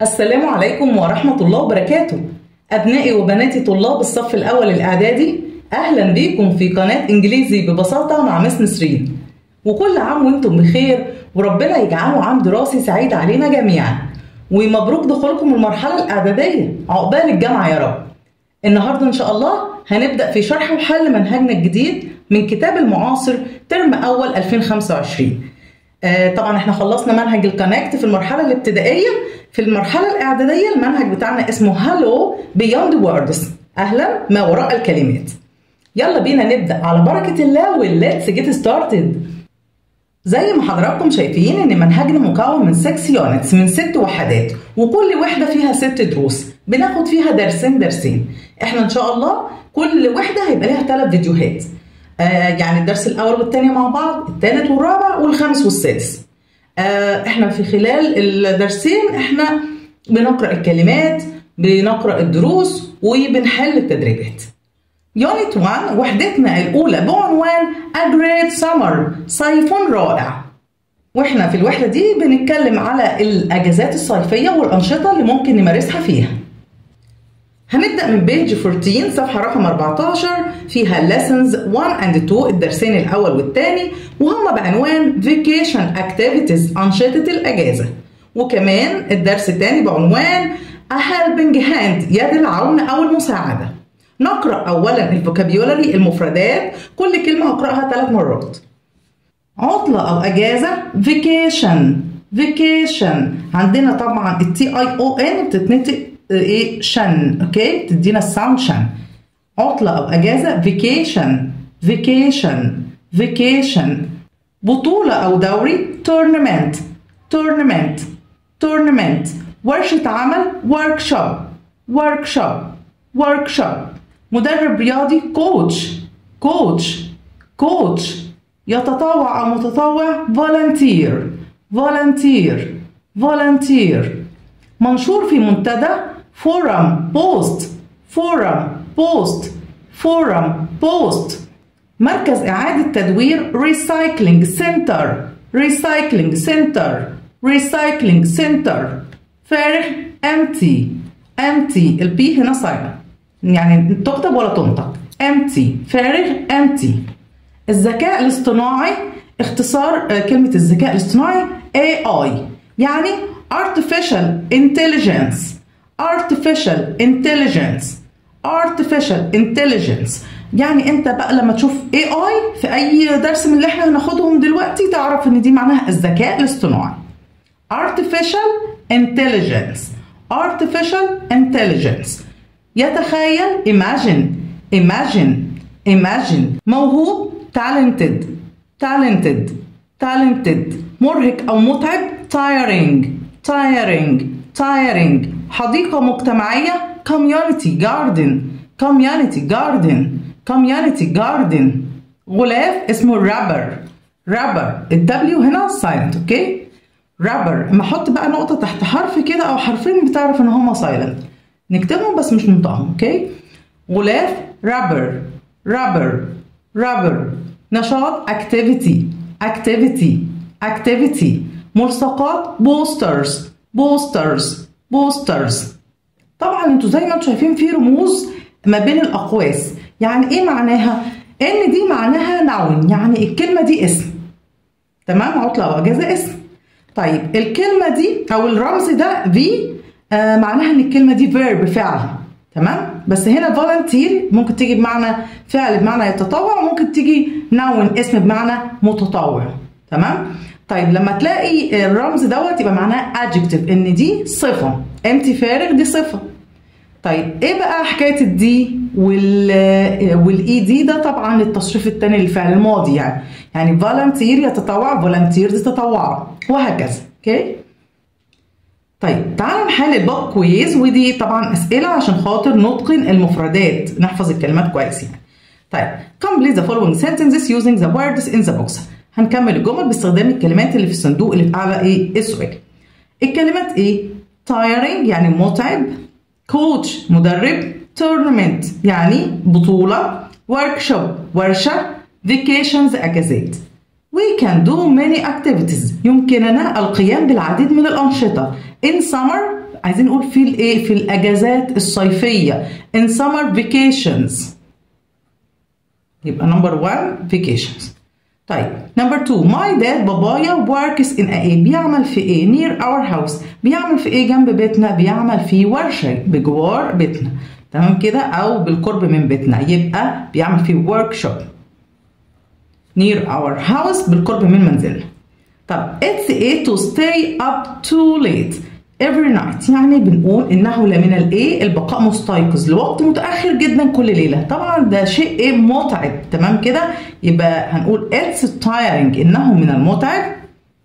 السلام عليكم ورحمة الله وبركاته أبنائي وبناتي طلاب الصف الأول الإعدادي أهلا بيكم في قناة إنجليزي ببساطة مع مس نسرين وكل عام وانتم بخير وربنا يجعله عام دراسي سعيد علينا جميعا ومبروك دخولكم المرحلة الإعدادية عقبال الجامعة يا رب النهاردة إن شاء الله هنبدأ في شرح وحل منهجنا الجديد من كتاب المعاصر ترم أول 2025 آه طبعا احنا خلصنا منهج الكونكت في المرحلة الابتدائية في المرحلة الإعدادية المنهج بتاعنا اسمه هالو بيوند ووردز أهلا ما وراء الكلمات يلا بينا نبدأ على بركة الله وليتس جيت ستارتد زي ما حضراتكم شايفين ان منهجنا مكون من 6 يونتس من ست وحدات وكل وحده فيها ست دروس بناخد فيها درسين درسين احنا ان شاء الله كل وحده هيبقى ليها ثلاث فيديوهات آه يعني الدرس الاول والثاني مع بعض الثالث والرابع والخامس والسادس آه احنا في خلال الدرسين احنا بنقرا الكلمات بنقرا الدروس وبنحل التدريبات يونت 1 وحدتنا الأولى بعنوان A Great Summer صيف رائع واحنا في الوحدة دي بنتكلم على الأجازات الصيفية والأنشطة اللي ممكن نمارسها فيها هنبدأ من بيج 14 صفحة رقم 14 فيها lessons 1 and 2 الدرسين الأول والثاني وهم بعنوان Vacation Activities أنشطة الأجازة وكمان الدرس الثاني بعنوان A Helping Hand يد العون أو المساعدة نقرأ أولا الفوكابيولري المفردات كل كلمة هقرأها ثلاث مرات عطلة أو أجازة فيكيشن فيكيشن عندنا طبعا التي اي او ان بتتنطق ايه شن اوكي تدينا الساوند شن عطلة أو أجازة فيكيشن فيكيشن فيكيشن بطولة أو دوري تورنمنت تورنمنت تورنمنت ورشة عمل ورك شوب ورك شوب ورك شوب مدرب رياضي كوتش كوتش كوتش يتطوع أو متطوع فولنتير فولنتير فولنتير منشور في منتدى فورم بوست فورم بوست فورم بوست مركز إعادة تدوير ريسايكلينج سنتر ريسايكلينج سنتر ريسايكلينج سنتر فارغ empty empty البي هنا سايلنت يعني تكتب ولا تنطق empty فارغ empty الذكاء الاصطناعي اختصار كلمة الذكاء الاصطناعي AI يعني artificial intelligence artificial intelligence artificial intelligence يعني انت بقى لما تشوف AI في اي درس من اللي احنا هناخدهم دلوقتي تعرف ان دي معناها الذكاء الاصطناعي artificial intelligence artificial intelligence يتخيل imagine imagine imagine موهوب talented talented talented مرهق أو متعب tiring tiring tiring حديقة مجتمعية community garden community garden community garden غلاف اسمه rubber rubber الدبليو هنا silent اوكي rubber اما احط بقى نقطة تحت حرف كده او حرفين بتعرف ان هما silent نكتبهم بس مش ننطقهم اوكي غلاف rubber rubber rubber نشاط activity activity activity ملصقات boosters boosters boosters طبعا انتوا زي ما انتوا شايفين في رموز ما بين الاقواس يعني ايه معناها ان دي معناها نون يعني الكلمه دي اسم تمام عطله او اجازه اسم طيب الكلمه دي او الرمز ده في آه معناها ان الكلمه دي فيرب فعل تمام بس هنا فولنتير ممكن تيجي بمعنى فعل بمعنى يتطوع وممكن تيجي نون اسم بمعنى متطوع تمام طيب لما تلاقي الرمز دوت يبقى معناه adjective ان دي صفه امتي فارغ دي صفه طيب ايه بقى حكايه الدي وال والاي دي ده طبعا التصريف الثاني للفعل الماضي يعني يعني فولنتير يتطوع فولنتير تتطوع وهكذا اوكي طيب تعالوا نحل البوك كويز ودي طبعا اسئله عشان خاطر نتقن المفردات نحفظ الكلمات كويس يعني طيب complete the following sentences using the words in the box هنكمل الجمل باستخدام الكلمات اللي في الصندوق اللي في اعلى ايه السؤال الكلمات ايه tiring يعني متعب coach مدرب tournament يعني بطولة workshop ورشة vacations أجازات We can do many activities يمكننا القيام بالعديد من الأنشطة in summer عايزين نقول في الايه في الاجازات الصيفيه in summer vacations يبقى نمبر 1 vacations طيب نمبر 2 my dad بابايا works in a بيعمل في ايه near our house بيعمل في ايه جنب بيتنا بيعمل في ورشه بجوار بيتنا تمام كده او بالقرب من بيتنا يبقى بيعمل في workshop near our house بالقرب من منزلنا طب it's a to stay up too late every night يعني بنقول انه لمن الايه البقاء مستيقظ لوقت متاخر جدا كل ليله طبعا ده شيء ايه متعب تمام كده يبقى هنقول it's tiring انه من المتعب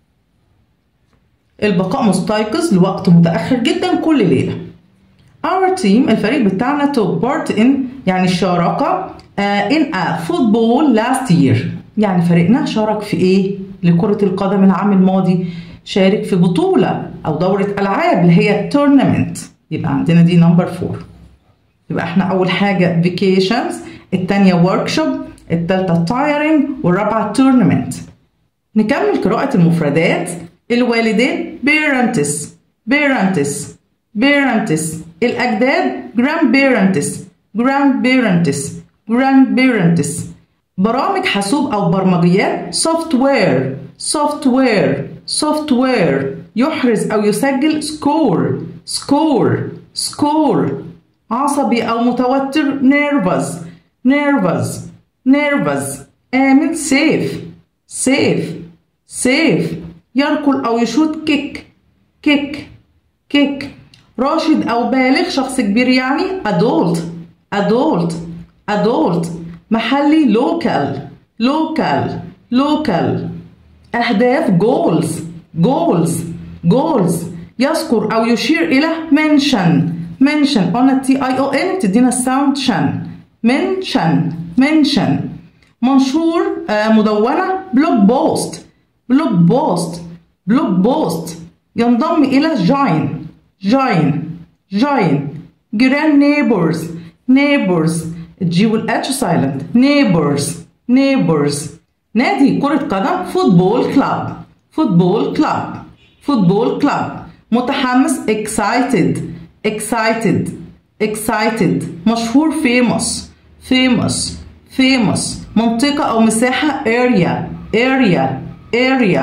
البقاء مستيقظ لوقت متاخر جدا كل ليله our team الفريق بتاعنا took part in يعني شارك uh, in a football last year يعني فريقنا شارك في ايه لكرة القدم العام الماضي شارك في بطولة أو دورة ألعاب اللي هي تورنمنت يبقى عندنا دي نمبر فور يبقى احنا أول حاجة vacations التانية workshop التالتة tiring والرابعة tournament نكمل قراءة المفردات الوالدين parents parents parents الأجداد grandparents grandparents grandparents برامج حاسوب أو برمجيات software software software يحرز أو يسجل score score score عصبي أو متوتر nervous nervous nervous آمن safe safe safe يركل أو يشوت كيك كيك كيك راشد أو بالغ شخص كبير يعني adult adult adult محلي local local local أهداف goals goals goals يذكر أو يشير إلى mention mention قلنا تي اي او ان بتدينا الساوند شن mention mention منشور آه مدونة بلوج بوست بلوج بوست بلوج بوست ينضم إلى join join join جيران neighbors neighbors الجي والاتش سايلنت neighbors neighbors نادي كرة قدم فوتبول كلاب فوتبول كلاب فوتبول كلاب متحمس excited excited excited مشهور famous famous famous منطقة أو مساحة area area area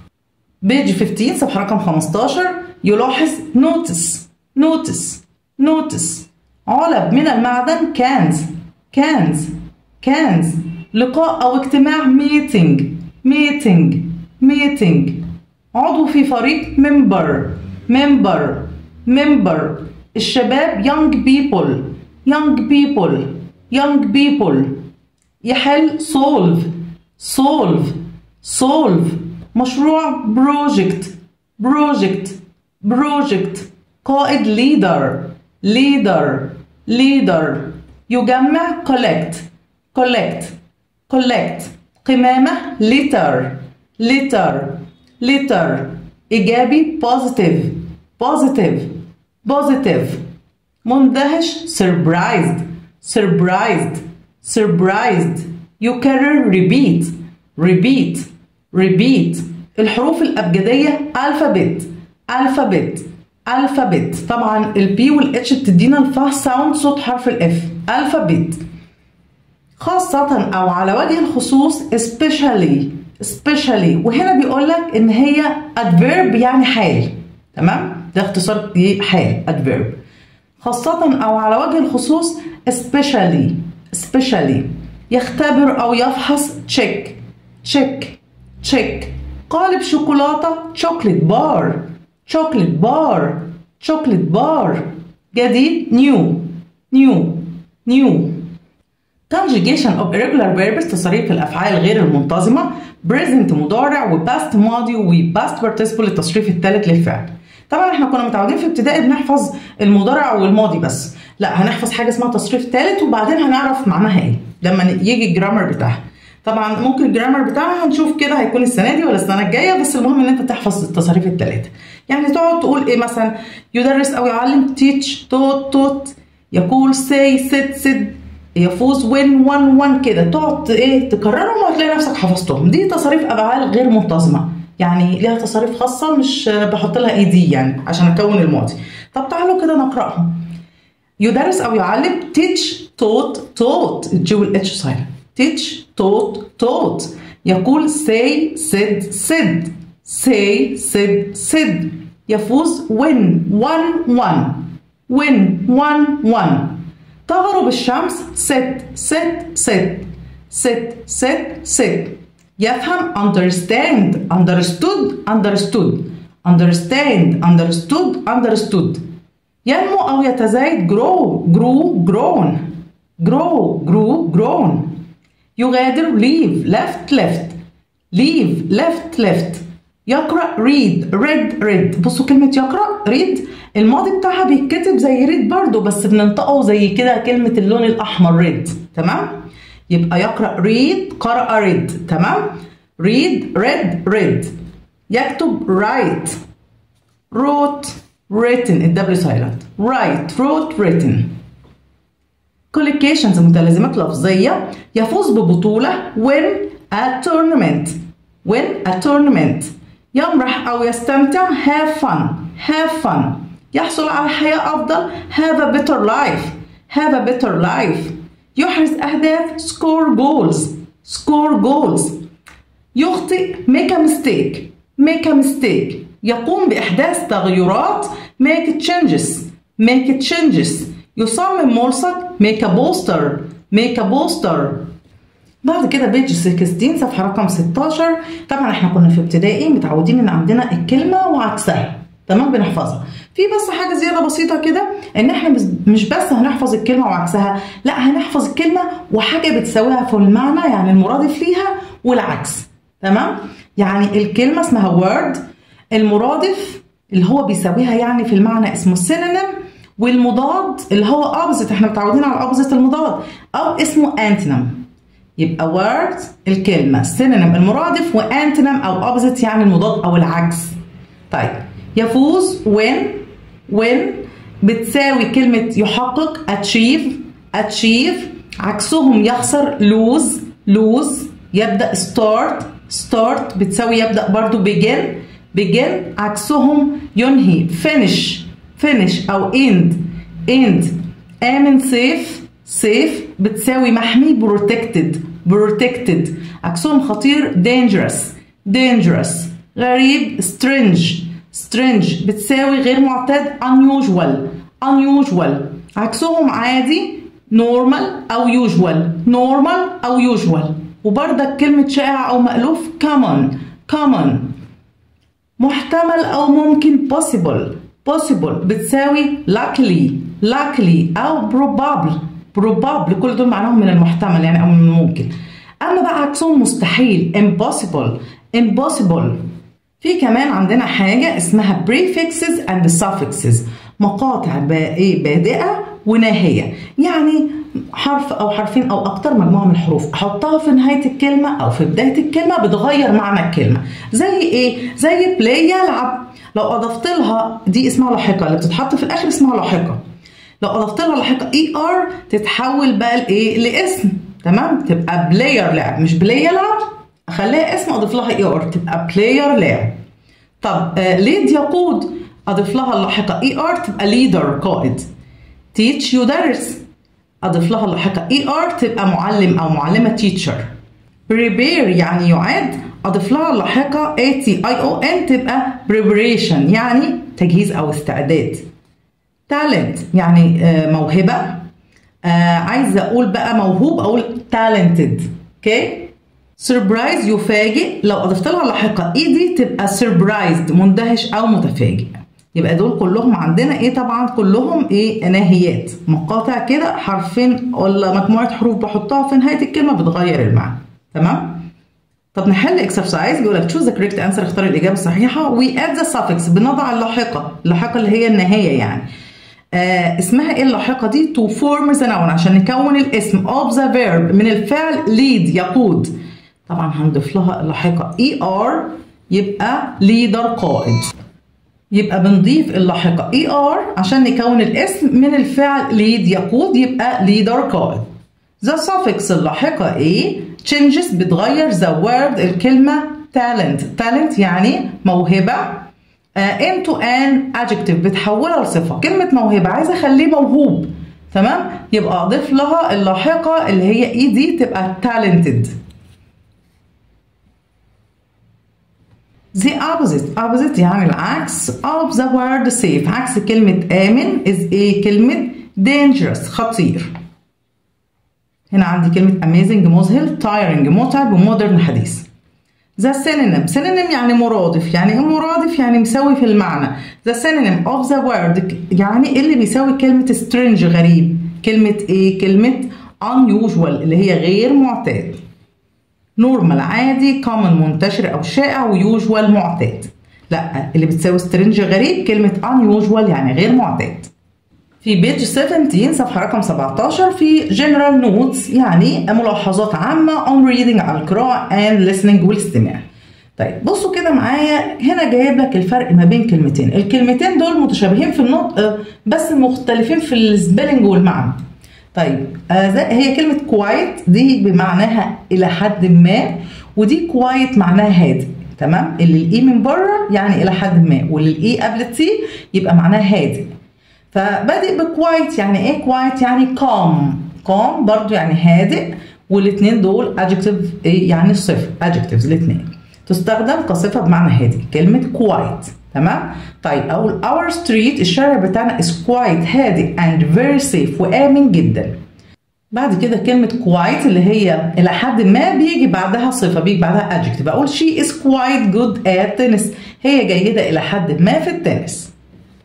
بيج 15 صفحة رقم 15 يلاحظ notice notice notice علب من المعدن cans cans cans لقاء أو اجتماع meeting meeting meeting عضو في فريق member member member الشباب young people young people young people يحل solve solve solve مشروع project project project قائد leader leader leader يجمع collect collect collect قمامة litter litter litter إيجابي positive positive positive مندهش surprised surprised surprised يكرر repeat repeat repeat الحروف الأبجدية alphabet alphabet alphabet طبعا البي والاتش بتدينا الفا ساوند صوت حرف الاف alphabet خاصة أو على وجه الخصوص especially especially وهنا بيقول لك إن هي adverb يعني حال تمام ده اختصار دي حال adverb خاصة أو على وجه الخصوص especially especially يختبر أو يفحص check check check قالب شوكولاتة chocolate bar chocolate bar chocolate bar جديد new new new conjugation of irregular verbs تصريف الأفعال غير المنتظمة present مضارع و past ماضي و past participle التصريف الثالث للفعل طبعا احنا كنا متعودين في ابتدائي بنحفظ المضارع والماضي بس لا هنحفظ حاجه اسمها تصريف ثالث وبعدين هنعرف معناها ايه لما يجي الجرامر بتاعها طبعا ممكن الجرامر بتاعها هنشوف كده هيكون السنه دي ولا السنه الجايه بس المهم ان انت تحفظ التصاريف الثلاثه يعني تقعد تقول ايه مثلا يدرس او يعلم teach توت توت يقول say sit sit يفوز وين وان وان كده تقعد ايه تكررهم وهتلاقي نفسك حفظتهم دي تصاريف افعال غير منتظمه يعني ليها تصاريف خاصه مش بحط لها اي دي يعني عشان اكون الماضي طب تعالوا كده نقرأهم يدرس أو يعلم teach taught taught تجيب ال H silent teach taught taught يقول say said said say said said يفوز win won won win won won تغرب الشمس set set set set set set يفهم understand understood understood understand understood understood ينمو أو يتزايد grow grow grown grow grew grown يغادر leave left left leave left left يقرأ read read read بصوا كلمة يقرأ read الماضي بتاعها بيتكتب زي read برضو بس بننطقه زي كده كلمة اللون الأحمر read تمام يبقى يقرأ read قرأ read تمام read read read يكتب write wrote written الدبليو سايلنت write wrote written collocations متلازمات لفظية يفوز ببطولة win a tournament win a tournament يمرح أو يستمتع have fun have fun يحصل على حياة أفضل have a better life have a better life يحرز أهداف score goals score goals يخطئ make a mistake make a mistake يقوم بإحداث تغيرات make changes make changes يصمم ملصق make a poster make a poster بعد كده بيج 16 صفحة رقم 16 طبعا احنا كنا في ابتدائي متعودين ان عندنا الكلمة وعكسها تمام بنحفظها في بس حاجة زيادة بسيطة كده ان احنا مش بس هنحفظ الكلمة وعكسها لا هنحفظ الكلمة وحاجة بتساويها في المعنى يعني المرادف ليها والعكس تمام يعني الكلمة اسمها word المرادف اللي هو بيساويها يعني في المعنى اسمه synonym والمضاد اللي هو opposite احنا متعودين على opposite المضاد او اسمه antonym يبقى word الكلمة synonym المرادف وانتونم او opposite يعني المضاد او العكس طيب يفوز when when بتساوي كلمة يحقق achieve achieve عكسهم يخسر lose lose يبدأ start start بتساوي يبدأ برضو begin begin عكسهم ينهي finish finish أو end end آمن safe safe بتساوي محمي protected protected عكسهم خطير dangerous dangerous غريب strange strange بتساوي غير معتاد unusual unusual عكسهم عادي normal أو usual normal أو usual وبرضك كلمة شائع أو مألوف common common محتمل أو ممكن possible possible بتساوي luckily luckily أو probable probable كل دول معناهم من المحتمل يعني أو من الممكن أما بقى عكسهم مستحيل impossible impossible في كمان عندنا حاجة اسمها prefixes and suffixes مقاطع بادئة وناهية يعني حرف أو حرفين أو أكتر مجموعة من الحروف أحطها في نهاية الكلمة أو في بداية الكلمة بتغير معنى الكلمة زي إيه؟ زي بلاي يلعب لو أضفت لها دي اسمها لاحقة اللي بتتحط في الآخر اسمها لاحقة لو أضفت لها لاحقة إي آر تتحول بقى لإيه؟ لاسم تمام؟ تبقى بلاير لعب مش بلاي يلعب أخليها اسم أضيف لها إي آر تبقى بلاير لعب طب آه ليد يقود أضيف لها اللاحقة إي آر تبقى ليدر قائد تيتش يدرس أضيف لها اللاحقة إي آر تبقى معلم أو معلمة تيتشر prepare يعني يعد أضيف لها اللاحقة A T I O N تبقى preparation يعني تجهيز أو استعداد talent يعني موهبة آه عايزة أقول بقى موهوب أقول talented اوكي surprise يفاجئ لو أضفت لها لاحقة إي دي تبقى surprised مندهش أو متفاجئ يبقى دول كلهم عندنا ايه طبعا كلهم ايه ناهيات مقاطع كده حرفين ولا مجموعه حروف بحطها في نهايه الكلمه بتغير المعنى تمام طب نحل اكسرسايز بيقول لك تشوز ذا كوريكت انسر اختار الاجابه الصحيحه وي اد ذا suffix بنضع اللاحقه اللاحقه اللي هي النهايه يعني آه اسمها ايه اللاحقه دي تو فورم ذا نون عشان نكون الاسم اوف ذا فيرب من الفعل ليد يقود طبعا هنضيف لها اللاحقه اي ار يبقى ليدر قائد يبقى بنضيف اللاحقة ER عشان نكون الاسم من الفعل lead يقود يبقى leader قائد. The suffix اللاحقة A changes بتغير the word الكلمة talent talent يعني موهبة uh, into an adjective بتحولها لصفة كلمة موهبة عايزة أخليه موهوب تمام يبقى أضيف لها اللاحقة اللي هي إي دي تبقى talented The opposite opposite يعني العكس of the word safe عكس كلمة آمن is ايه كلمة dangerous خطير هنا عندي كلمة amazing مذهل tiring متعب ومودرن حديث The synonym synonym يعني مرادف يعني ايه مرادف يعني مساوي في المعنى The synonym of the word يعني اللي بيساوي كلمة strange غريب كلمة ايه كلمة unusual اللي هي غير معتاد نورمال عادي common منتشر او شائع ويوجوال معتاد لا اللي بتساوي سترينج غريب كلمة unusual يعني غير معتاد في بيج 17 صفحة رقم 17 في general notes يعني ملاحظات عامة on reading على القراءة and listening والاستماع طيب بصوا كده معايا هنا جايب لك الفرق ما بين كلمتين الكلمتين دول متشابهين في النطق بس مختلفين في السبيلنج والمعنى طيب آه هي كلمة كوايت دي بمعناها إلى حد ما ودي كوايت معناها هادي تمام اللي الإي من بره يعني إلى حد ما واللي الإي قبل التي يبقى معناها هادي فبادئ بكوايت يعني إيه كوايت يعني calm calm برضو يعني هادئ والاثنين دول adjective يعني صفر adjectives الاثنين تستخدم كصفة بمعنى هادي كلمة كوايت تمام طيب اقول our street الشارع بتاعنا is quite هادئ and very safe وامن جدا بعد كده كلمة quite اللي هي إلى حد ما بيجي بعدها صفة بيجي بعدها adjective أقول she is quite good at tennis هي جيدة إلى حد ما في التنس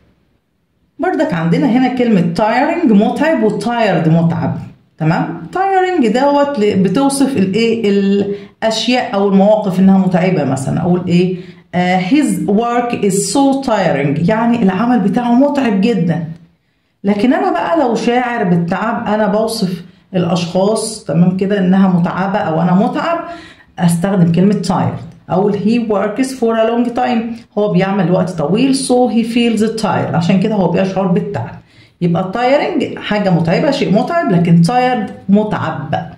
بردك عندنا هنا كلمة tiring متعب و tired متعب تمام tiring دوت بتوصف الايه الاشياء او المواقف انها متعبه مثلا اقول ايه Uh, his work is so tiring يعني العمل بتاعه متعب جدا لكن انا بقى لو شاعر بالتعب انا بوصف الاشخاص تمام كده انها متعبه او انا متعب استخدم كلمه tired اقول he works for a long time هو بيعمل وقت طويل so he feels tired عشان كده هو بيشعر بالتعب يبقى tiring حاجه متعبه شيء متعب لكن tired متعب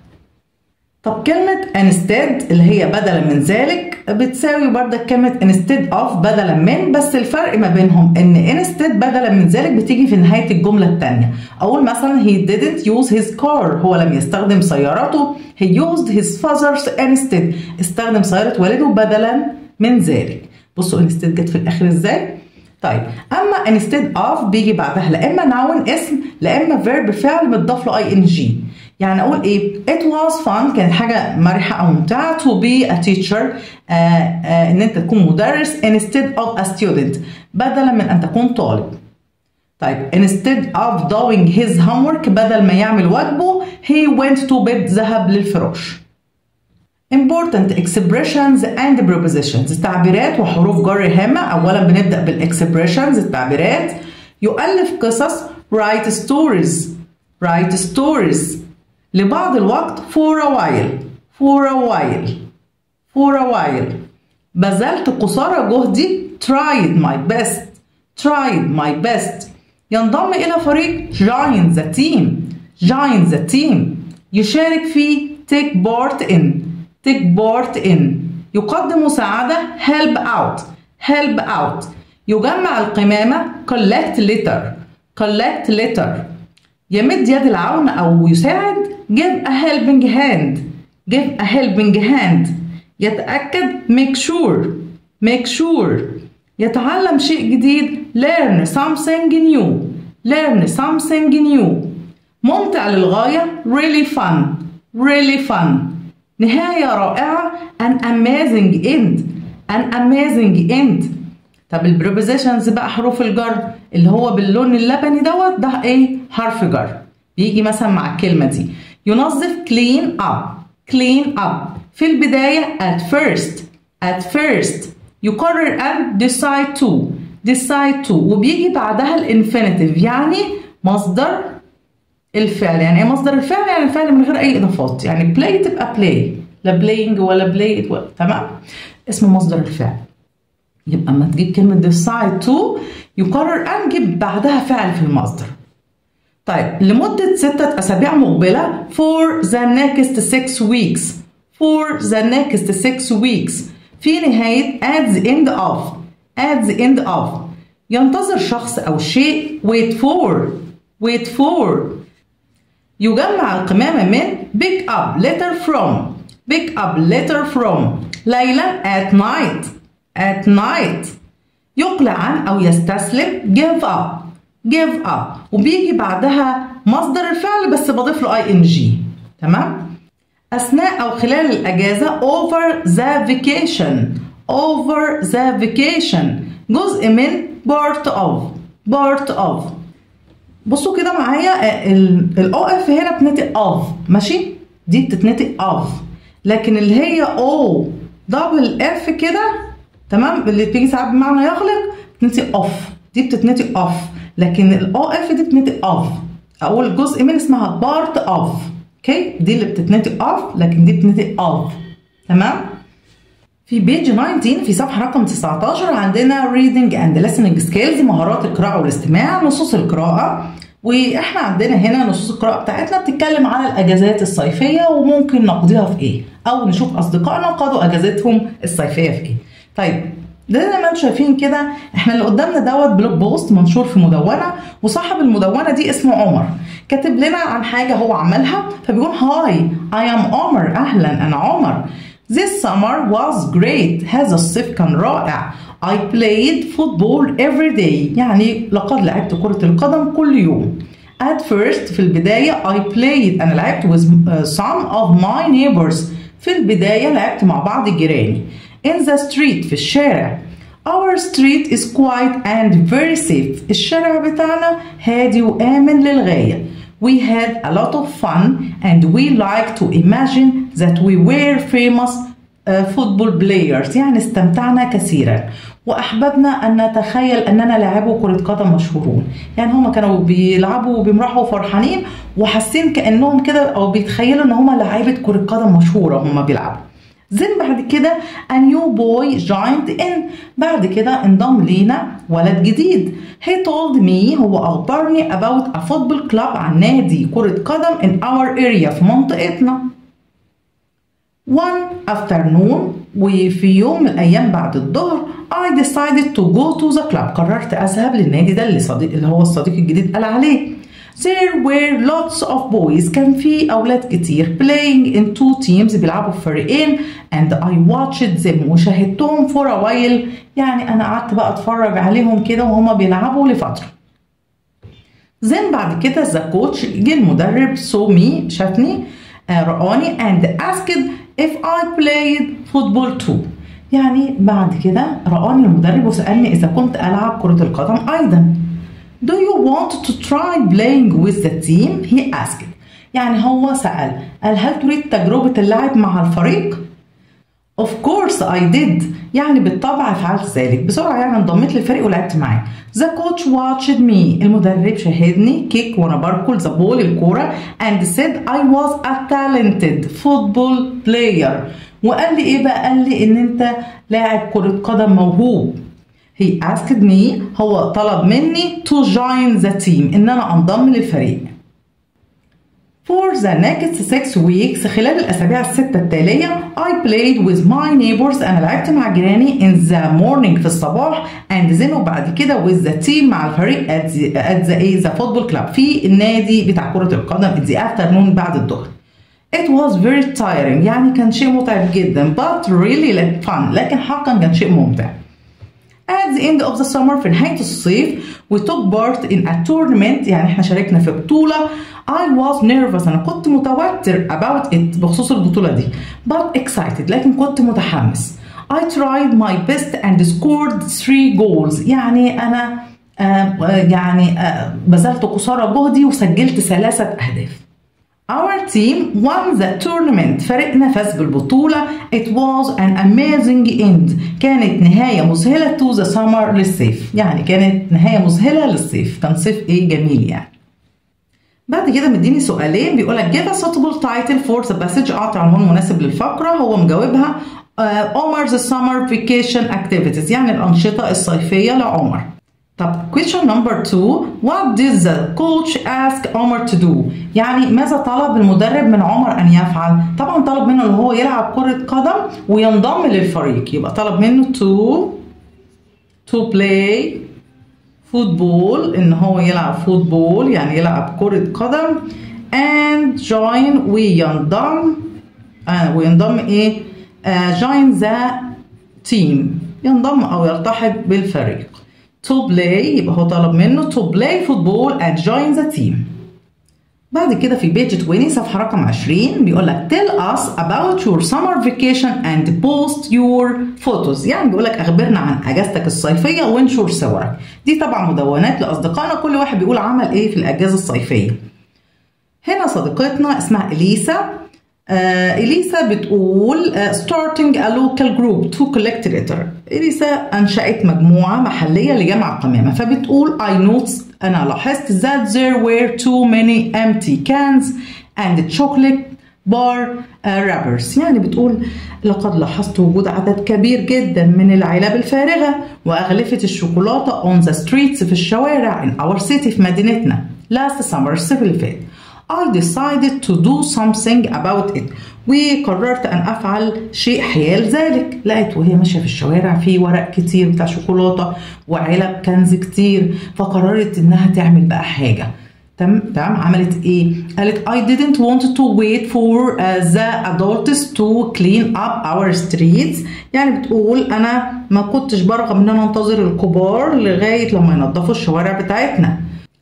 طب كلمة instead اللي هي بدلا من ذلك بتساوي بردك كلمة instead of بدلا من بس الفرق ما بينهم ان instead بدلا من ذلك بتيجي في نهاية الجملة الثانية أقول مثلا he didn't use his car هو لم يستخدم سيارته he used his father's instead استخدم سيارة والده بدلا من ذلك بصوا instead جت في الآخر ازاي طيب اما instead of بيجي بعدها لا اما noun اسم لا اما verb فعل متضاف له اي ان جي يعني اقول ايه it was fun كانت حاجه مرحه او ممتعه to be a teacher آه آه ان انت تكون مدرس instead of a student بدلا من ان تكون طالب طيب instead of doing his homework بدل ما يعمل واجبه he went to bed ذهب للفراش important expressions and prepositions تعبيرات وحروف جر هامة أولا بنبدأ بالexpressions التعبيرات يؤلف قصص write stories write stories لبعض الوقت for a while for a while for a while بذلت قصارى جهدي tried my best tried my best ينضم إلى فريق join the team join the team يشارك في take part in take part in يقدم مساعدة help out help out يجمع القمامة collect litter collect litter يمد يد العون أو يساعد give a helping hand give a helping hand يتأكد make sure make sure يتعلم شيء جديد learn something new learn something new ممتع للغاية really fun really fun نهاية رائعة an amazing end an amazing end طب البروبوزيشنز بقى حروف الجر اللي هو باللون اللبني دوت ده ايه حرف جر بيجي مثلا مع الكلمة دي ينظف clean up clean up في البداية at first at first يقرر أن decide to decide to وبيجي بعدها الانفينيتيف يعني مصدر الفعل يعني ايه مصدر الفعل يعني الفعل من غير اي اضافات يعني play تبقى play لا playing ولا played ولا تمام اسمه مصدر الفعل يبقى اما تجيب كلمة decide to يقرر أن جيب بعدها فعل في المصدر طيب لمدة ستة أسابيع مقبلة for the next six weeks for the next six weeks في نهاية at the end of at the end of ينتظر شخص أو شيء wait for wait for يجمع القمامة من pick up letter from pick up letter from ليلا at night at night يقلع عن أو يستسلم give up give up وبيجي بعدها مصدر الفعل بس بضيف له ing تمام أثناء أو خلال الأجازة over the vacation over the vacation جزء من part of part of بصوا كده معايا الاو اف هنا بتنطق اوف ماشي دي بتتنطق اوف لكن اللي هي او دبل اف كده تمام اللي بتيجي ساعات بمعنى يخلق بتنطق اوف دي بتتنطق اوف لكن الاو اف دي بتتنطق اوف اول جزء من اسمها بارت اوف اوكي دي اللي بتتنطق اوف لكن دي بتتنطق اوف تمام في بيج 19 في صفحه رقم 19 عندنا reading and listening skills مهارات القراءه والاستماع نصوص القراءه واحنا عندنا هنا نصوص القراءه بتاعتنا بتتكلم على الاجازات الصيفيه وممكن نقضيها في ايه او نشوف اصدقائنا قضوا اجازتهم الصيفيه في ايه طيب ده زي ما انتم شايفين كده احنا اللي قدامنا دوت بلوج بوست منشور في مدونه وصاحب المدونه دي اسمه عمر كاتب لنا عن حاجه هو عملها فبيقول هاي اي ام عمر اهلا انا عمر This summer was great هذا الصيف كان رائع I played football every day يعني لقد لعبت كرة القدم كل يوم At first في البداية I played أنا لعبت with some of my neighbors في البداية لعبت مع بعض جيراني In the street في الشارع Our street is quiet and very safe الشارع بتاعنا هادي وآمن للغاية We had a lot of fun and we like to imagine that we were famous uh, football players يعني استمتعنا كثيرا واحببنا ان نتخيل اننا لاعبو كره قدم مشهورون يعني هم كانوا بيلعبوا وبيمرحوا فرحانين وحاسين كانهم كده او بيتخيلوا ان هم لعيبه كره قدم مشهوره هم بيلعبوا زين بعد كده a new boy joined in بعد كده انضم لينا ولد جديد he told me هو أخبرني about a football club عن نادي كرة قدم in our area في منطقتنا one afternoon وفي يوم من الأيام بعد الظهر I decided to go to the club قررت أذهب للنادي ده اللي, صديق اللي هو الصديق الجديد قال عليه There were lots of boys كان في أولاد كتير playing in two teams بيلعبوا في فريقين and I watched them وشاهدتهم for a while يعني أنا قعدت بقى أتفرج عليهم كده وهما بيلعبوا لفترة زين بعد كده the coach جه المدرب saw me شافني آه رآني and asked if I played football too يعني بعد كده رآني المدرب وسألني إذا كنت ألعب كرة القدم أيضا Do you want to try playing with the team? He asked. يعني هو سأل قال هل تريد تجربة اللعب مع الفريق؟ Of course I did يعني بالطبع فعلت ذلك بسرعة يعني انضميت للفريق ولعبت معاه The coach watched me المدرب شاهدني كيك وانا بركل ذا بول الكورة and said I was a talented football player وقال لي ايه بقى قال لي ان انت لاعب كرة قدم موهوب He asked me هو طلب مني to join the team إن أنا أنضم للفريق. For the next six weeks خلال الأسابيع الستة التالية I played with my neighbors أنا لعبت مع جيراني in the morning في الصباح and then وبعد كده with the team مع الفريق at the, at the, the football club في النادي بتاع كرة القدم in the afternoon بعد الظهر. It was very tiring يعني كان شيء متعب جدا but really like fun لكن حقا كان شيء ممتع. At the end of the summer في نهاية الصيف we took part in a tournament يعني احنا شاركنا في بطولة I was nervous أنا كنت متوتر about it بخصوص البطولة دي but excited لكن كنت متحمس I tried my best and scored three goals يعني أنا آه يعني آه بذلت قصارى جهدي وسجلت ثلاثة أهداف Our team won the tournament فريقنا فاز بالبطولة It was an amazing end كانت نهاية مذهلة to the summer للصيف يعني كانت نهاية مذهلة للصيف كان صيف ايه جميل يعني بعد كده مديني سؤالين بيقول لك give a suitable title for the passage اعطي عنوان مناسب للفقرة هو مجاوبها عمر's summer vacation activities يعني الأنشطة الصيفية لعمر طب question number two what did the coach ask عمر to do يعني ماذا طلب المدرب من عمر أن يفعل طبعا طلب منه اللي هو يلعب كرة قدم وينضم للفريق يبقى طلب منه to to play football ان هو يلعب فوتبول يعني يلعب كرة قدم and join وينضم آه وينضم ايه آه join the team ينضم او يلتحق بالفريق to play يبقى هو طلب منه to play football and join the team بعد كده في بيج 20 صفحة رقم 20 بيقول لك tell us about your summer vacation and post your photos يعني بيقول لك أخبرنا عن أجازتك الصيفية وانشر صورك دي طبعا مدونات لأصدقائنا كل واحد بيقول عمل إيه في الأجازة الصيفية هنا صديقتنا اسمها إليسا آه إليسا بتقول uh, starting a local group to collect litter إليسا أنشأت مجموعة محلية لجمع القمامة فبتقول I noticed أنا لاحظت that there were too many empty cans and chocolate bar uh, wrappers يعني بتقول لقد لاحظت وجود عدد كبير جدا من العلب الفارغة وأغلفة الشوكولاتة on the streets في الشوارع in our city في مدينتنا last summer الصيف اللي فات I decided to do something about it وقررت أن أفعل شيء حيال ذلك لقيت وهي ماشية في الشوارع في ورق كتير بتاع شوكولاتة وعلب كنز كتير فقررت إنها تعمل بقى حاجة تمام تمام عملت ايه؟ قالت I didn't want to wait for uh, the adults to clean up our streets يعني بتقول انا ما كنتش برغب ان انا انتظر الكبار لغايه لما ينظفوا الشوارع بتاعتنا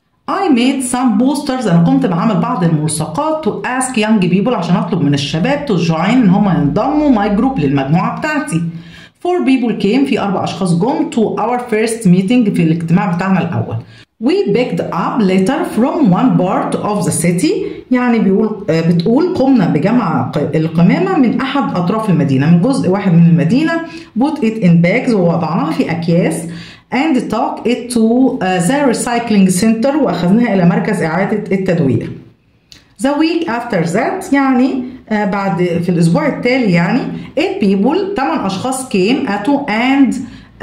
I made some posters أنا قمت بعمل بعض الملصقات to ask young people عشان أطلب من الشباب to join إن هم ينضموا my group للمجموعة بتاعتي. Four people came في أربع أشخاص جم to our first meeting في الاجتماع بتاعنا الأول. We picked up litter from one part of the city يعني بيقول بتقول قمنا بجمع القمامة من أحد أطراف المدينة من جزء واحد من المدينة put it in bags ووضعناها في أكياس and took it to uh, the recycling center واخذناها الى مركز اعاده التدوير. The week after that يعني uh, بعد في الاسبوع التالي يعني 8 people 8 اشخاص came اتوا and uh,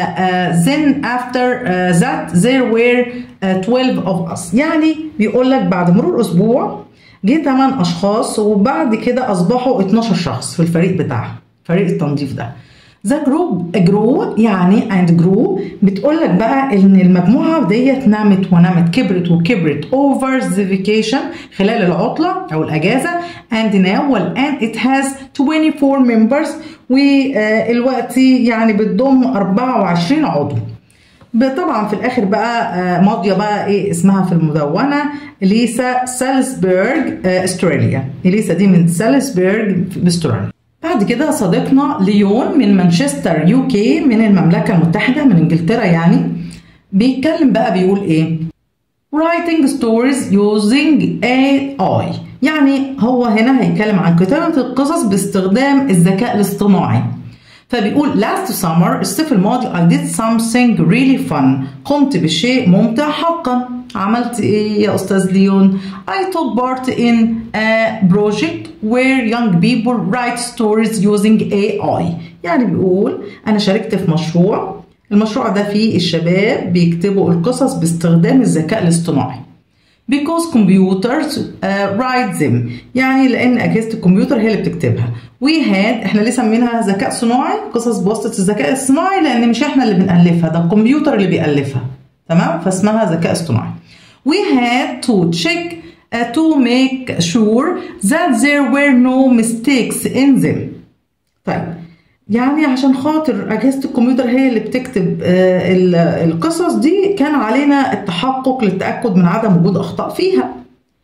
uh, then after uh, that there were uh, 12 of us يعني بيقول لك بعد مرور اسبوع جه 8 اشخاص وبعد كده اصبحوا 12 شخص في الفريق بتاعهم فريق التنظيف ده ذا جروب جرو يعني اند جرو بتقول لك بقى ان المجموعه ديت نمت ونمت كبرت وكبرت اوفر ذا فيكيشن خلال العطله او الاجازه اند ناو والان ات هاز 24 ممبرز والوقت يعني بتضم 24 عضو طبعا في الاخر بقى ماضيه بقى ايه اسمها في المدونه اليسا سالزبرج استراليا اليسا دي من سالزبرج باستراليا بعد كده صديقنا ليون من مانشستر يو كي من المملكة المتحدة من انجلترا يعني بيتكلم بقى بيقول ايه writing stories using AI يعني هو هنا هيتكلم عن كتابة القصص باستخدام الذكاء الاصطناعي فبيقول last summer الصيف الماضي I did something really fun قمت بشيء ممتع حقا عملت ايه يا استاذ ليون I took part in a project where young people write stories using AI يعني بيقول انا شاركت في مشروع المشروع ده فيه الشباب بيكتبوا القصص باستخدام الذكاء الاصطناعي because computers uh, write them يعني لان اجهزه الكمبيوتر هي اللي بتكتبها we had احنا ليه سميناها ذكاء صناعي قصص بواسطه الذكاء الصناعي لان مش احنا اللي بنالفها ده الكمبيوتر اللي بيالفها تمام فاسمها ذكاء اصطناعي we had to check uh, to make sure that there were no mistakes in them طيب يعني عشان خاطر أجهزة الكمبيوتر هي اللي بتكتب القصص دي كان علينا التحقق للتأكد من عدم وجود أخطاء فيها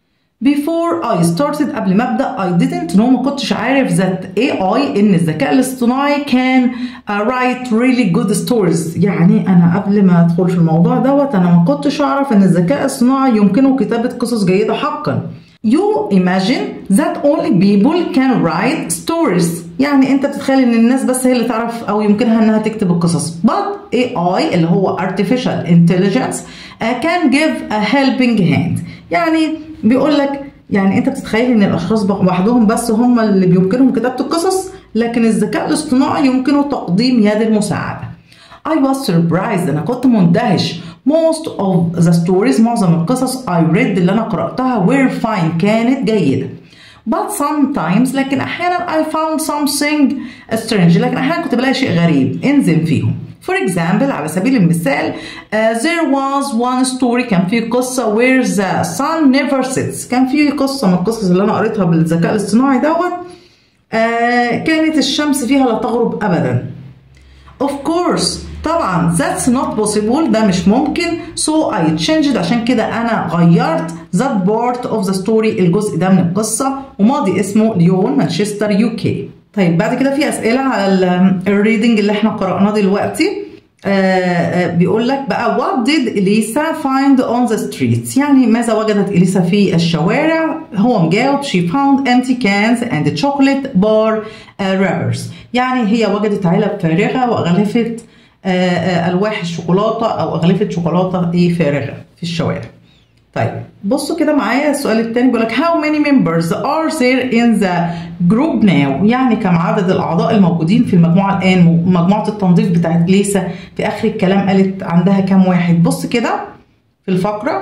Before I started قبل ما أبدأ I didn't know ما كنتش عارف that AI إن الذكاء الاصطناعي can uh, write really good stories يعني أنا قبل ما أدخل في الموضوع دوت أنا ما كنتش أعرف إن الذكاء الصناعي يمكنه كتابة قصص جيدة حقا You imagine that only people can write stories يعني انت بتتخيل ان الناس بس هي اللي تعرف او يمكنها انها تكتب القصص but AI اللي هو artificial intelligence uh, can give a helping hand يعني بيقول لك يعني انت بتتخيل ان الاشخاص لوحدهم بس هم اللي بيمكنهم كتابه القصص لكن الذكاء الاصطناعي يمكنه تقديم يد المساعده I was surprised انا كنت مندهش most of the stories معظم القصص I read اللي انا قراتها were fine كانت جيده but sometimes لكن احيانا I found something strange لكن احيانا كنت بلاقي شيء غريب انزل فيهم For example على سبيل المثال uh, there was one story كان في قصة where the sun never sets كان في قصة من القصص اللي أنا قريتها بالذكاء الاصطناعي دوت uh, كانت الشمس فيها لا تغرب أبدا Of course طبعا that's not possible ده مش ممكن so I changed عشان كده أنا غيرت that part of the story الجزء ده من القصة وماضي اسمه ليون مانشستر يو كي طيب بعد كده في أسئلة على الريدنج اللي احنا قرأناه دلوقتي آه آه بيقول لك بقى what did Elisa find on the streets يعني ماذا وجدت إليسا في الشوارع هو مجاوب she found empty cans and chocolate bar uh, wrappers يعني هي وجدت علب فارغة وأغلفة آه ألواح الشوكولاتة أو أغلفة شوكولاتة إيه فارغة في الشوارع طيب بصوا كده معايا السؤال الثاني بيقول لك how many members are there in the group now يعني كم عدد الاعضاء الموجودين في المجموعه الان مجموعه التنظيف بتاعت ليسا في اخر الكلام قالت عندها كام واحد بص كده في الفقره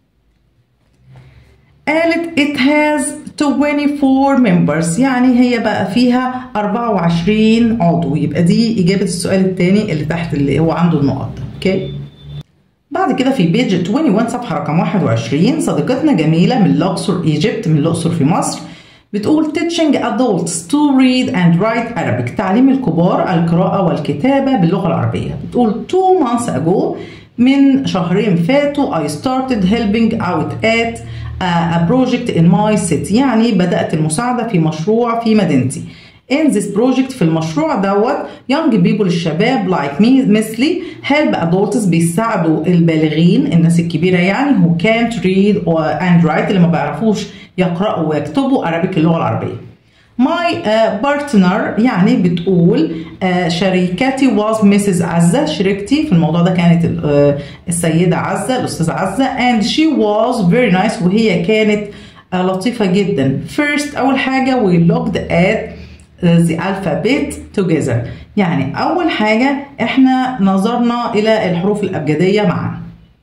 قالت it has 24 members يعني هي بقى فيها 24 عضو يبقى دي اجابه السؤال الثاني اللي تحت اللي هو عنده النقط اوكي بعد كده في بيج 21 صفحة رقم 21 صديقتنا جميلة من الأقصر ايجيبت من الأقصر في مصر بتقول teaching adults to read and write Arabic تعليم الكبار القراءة والكتابة باللغة العربية بتقول two months ago من شهرين فاتوا I started helping out at a project in my city يعني بدأت المساعدة في مشروع في مدينتي in this project في المشروع دوت young people الشباب like me مثلي help adults بيساعدوا البالغين الناس الكبيرة يعني who can't read and write اللي ما بيعرفوش يقرأوا ويكتبوا Arabic اللغة العربية my uh, partner يعني بتقول uh, شريكتي was Mrs. عزة شريكتي في الموضوع ده كانت uh, السيدة عزة الأستاذة عزة and she was very nice وهي كانت uh, لطيفة جدا first أول حاجة we looked at the alphabet together يعني أول حاجة إحنا نظرنا إلى الحروف الأبجدية معا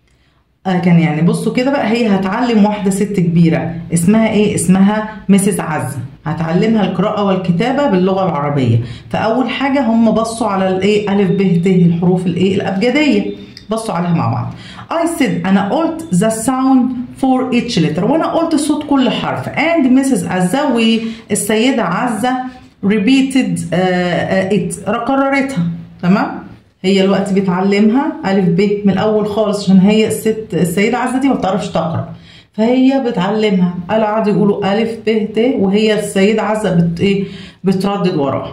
آه كان يعني بصوا كده بقى هي هتعلم واحدة ست كبيرة اسمها إيه؟ اسمها مسز عزة هتعلمها القراءة والكتابة باللغة العربية فأول حاجة هم بصوا على الإيه ألف ب ت الحروف الإيه الأبجدية بصوا عليها مع بعض I said أنا قلت the sound for each letter وأنا قلت صوت كل حرف and مسز عزة والسيدة عزة repeated uh, uh, it قررتها تمام هي الوقت بتعلمها الف ب من الاول خالص عشان هي الست السيده عزه دي ما بتعرفش تقرا فهي بتعلمها قالوا قعدوا يقولوا الف ب ت وهي السيده عزه بت ايه بتردد وراها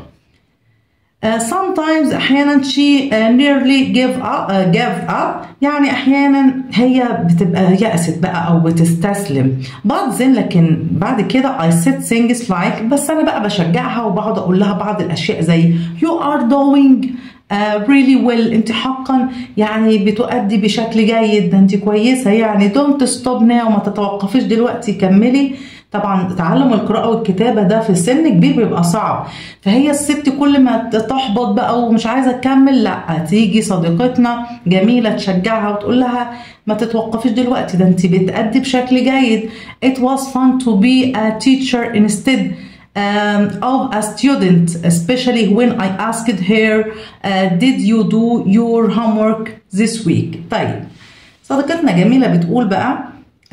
Uh, sometimes احيانا she uh, nearly give up, uh, gave up يعني احيانا هي بتبقى يأست بقى او بتستسلم but then لكن بعد كده I said things like بس انا بقى بشجعها وبقعد اقول لها بعض الاشياء زي you are doing uh, really well انت حقا يعني بتؤدي بشكل جيد ده انت كويسه يعني don't stop now ما تتوقفيش دلوقتي كملي طبعا تعلم القراءة والكتابة ده في سن كبير بيبقى صعب فهي الست كل ما تحبط بقى ومش عايزة تكمل لا تيجي صديقتنا جميلة تشجعها وتقول لها ما تتوقفيش دلوقتي ده انت بتأدي بشكل جيد it was fun to be a teacher instead um, of a student especially when I asked her uh, did you do your homework this week طيب صديقتنا جميلة بتقول بقى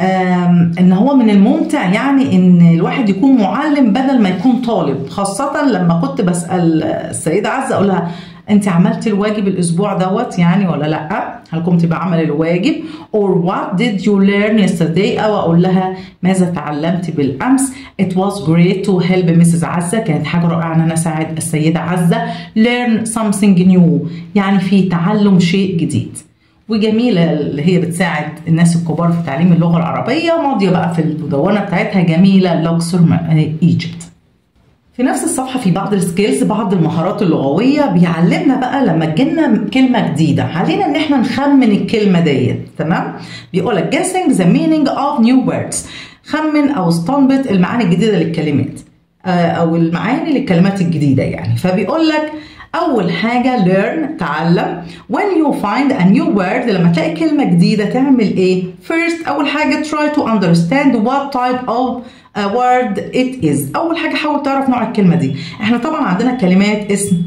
ان هو من الممتع يعني ان الواحد يكون معلم بدل ما يكون طالب خاصة لما كنت بسأل السيدة عزة اقول لها انت عملتي الواجب الاسبوع دوت يعني ولا لا هل قمت بعمل الواجب or what did you learn yesterday او اقول لها ماذا تعلمت بالامس it was great to help Mrs. عزة كانت حاجة رائعة ان انا اساعد السيدة عزة learn something new يعني في تعلم شيء جديد وجميلة اللي هي بتساعد الناس الكبار في تعليم اللغة العربية ماضية بقى في المدونة بتاعتها جميلة لوكسور ايجيبت في نفس الصفحة في بعض السكيلز بعض المهارات اللغوية بيعلمنا بقى لما تجيلنا كلمة جديدة علينا ان احنا نخمن الكلمة ديت تمام بيقولك guessing the meaning of new words خمن او استنبط المعاني الجديدة للكلمات او المعاني للكلمات الجديدة يعني فبيقول لك أول حاجة learn تعلم when you find a new word لما تلاقي كلمة جديدة تعمل إيه؟ first أول حاجة try to understand what type of a word it is أول حاجة حاول تعرف نوع الكلمة دي إحنا طبعا عندنا كلمات اسم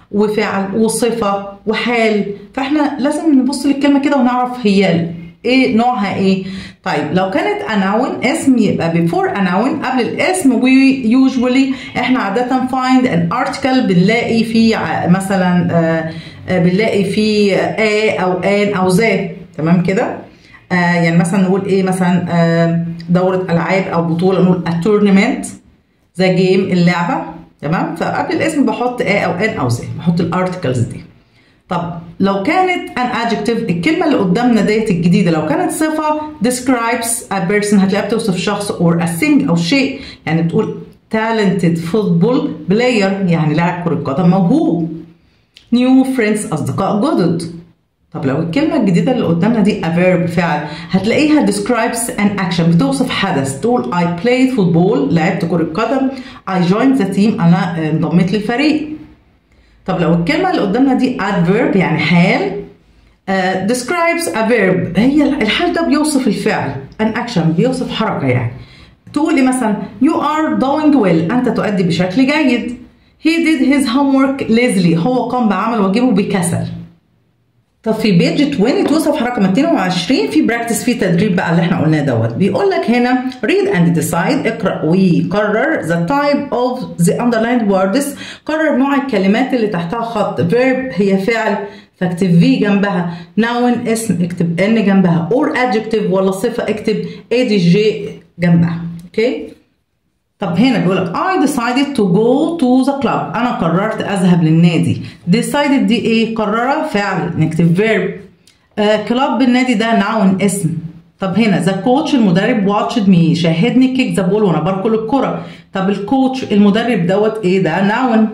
وفعل وصفة وحال فاحنا لازم نبص للكلمة كده ونعرف هي ايه نوعها ايه طيب لو كانت اناون اسم يبقى before اناون قبل الاسم we usually احنا عادة find an article بنلاقي فيه مثلا آه بنلاقي فيه a او an او ذا تمام كده آه يعني مثلا نقول ايه مثلا آه دورة العاب او بطولة نقول a tournament ذا جيم اللعبة تمام فقبل الاسم بحط a او an او ذا بحط الارتكلز دي طب لو كانت an adjective الكلمة اللي قدامنا ديت الجديدة لو كانت صفة describes a person هتلاقيها بتوصف شخص or a thing أو شيء يعني بتقول talented football player يعني لاعب كرة قدم موهوب new friends أصدقاء جدد طب لو الكلمة الجديدة اللي قدامنا دي a verb فعل هتلاقيها describes an action بتوصف حدث تقول I played football لعبت كرة قدم I joined the team أنا انضميت للفريق طب لو الكلمة اللي قدامنا دي adverb يعني حال uh, describes a verb هي الحال ده بيوصف الفعل an action بيوصف حركة يعني تقول لي مثلا you are doing well أنت تؤدي بشكل جيد he did his homework lazily هو قام بعمل واجبه بكسل طب في بيج 20 توصف رقم 22 في براكتس في تدريب بقى اللي احنا قلناه دوت بيقول لك هنا read and decide اقرا وقرر the type of the underlined words قرر نوع الكلمات اللي تحتها خط verb هي فعل فاكتب في جنبها noun اسم اكتب ان جنبها or adjective ولا صفه اكتب adj جنبها اوكي طب هنا بيقول لك I decided to go to the club أنا قررت أذهب للنادي decided دي إيه؟ قرر فعل نكتب verb آه كلاب النادي ده noun اسم طب هنا ذا كوتش المدرب واتشد مي شاهدني كيك ذا بول وانا بركل الكرة طب الكوتش المدرب دوت ايه ده ناون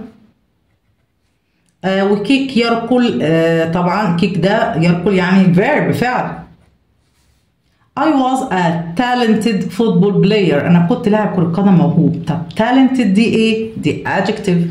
آه وكيك يركل آه طبعا كيك ده يركل يعني فيرب فعل I was a talented football player أنا كنت لاعب كرة قدم موهوب طب talented دي إيه؟ دي adjective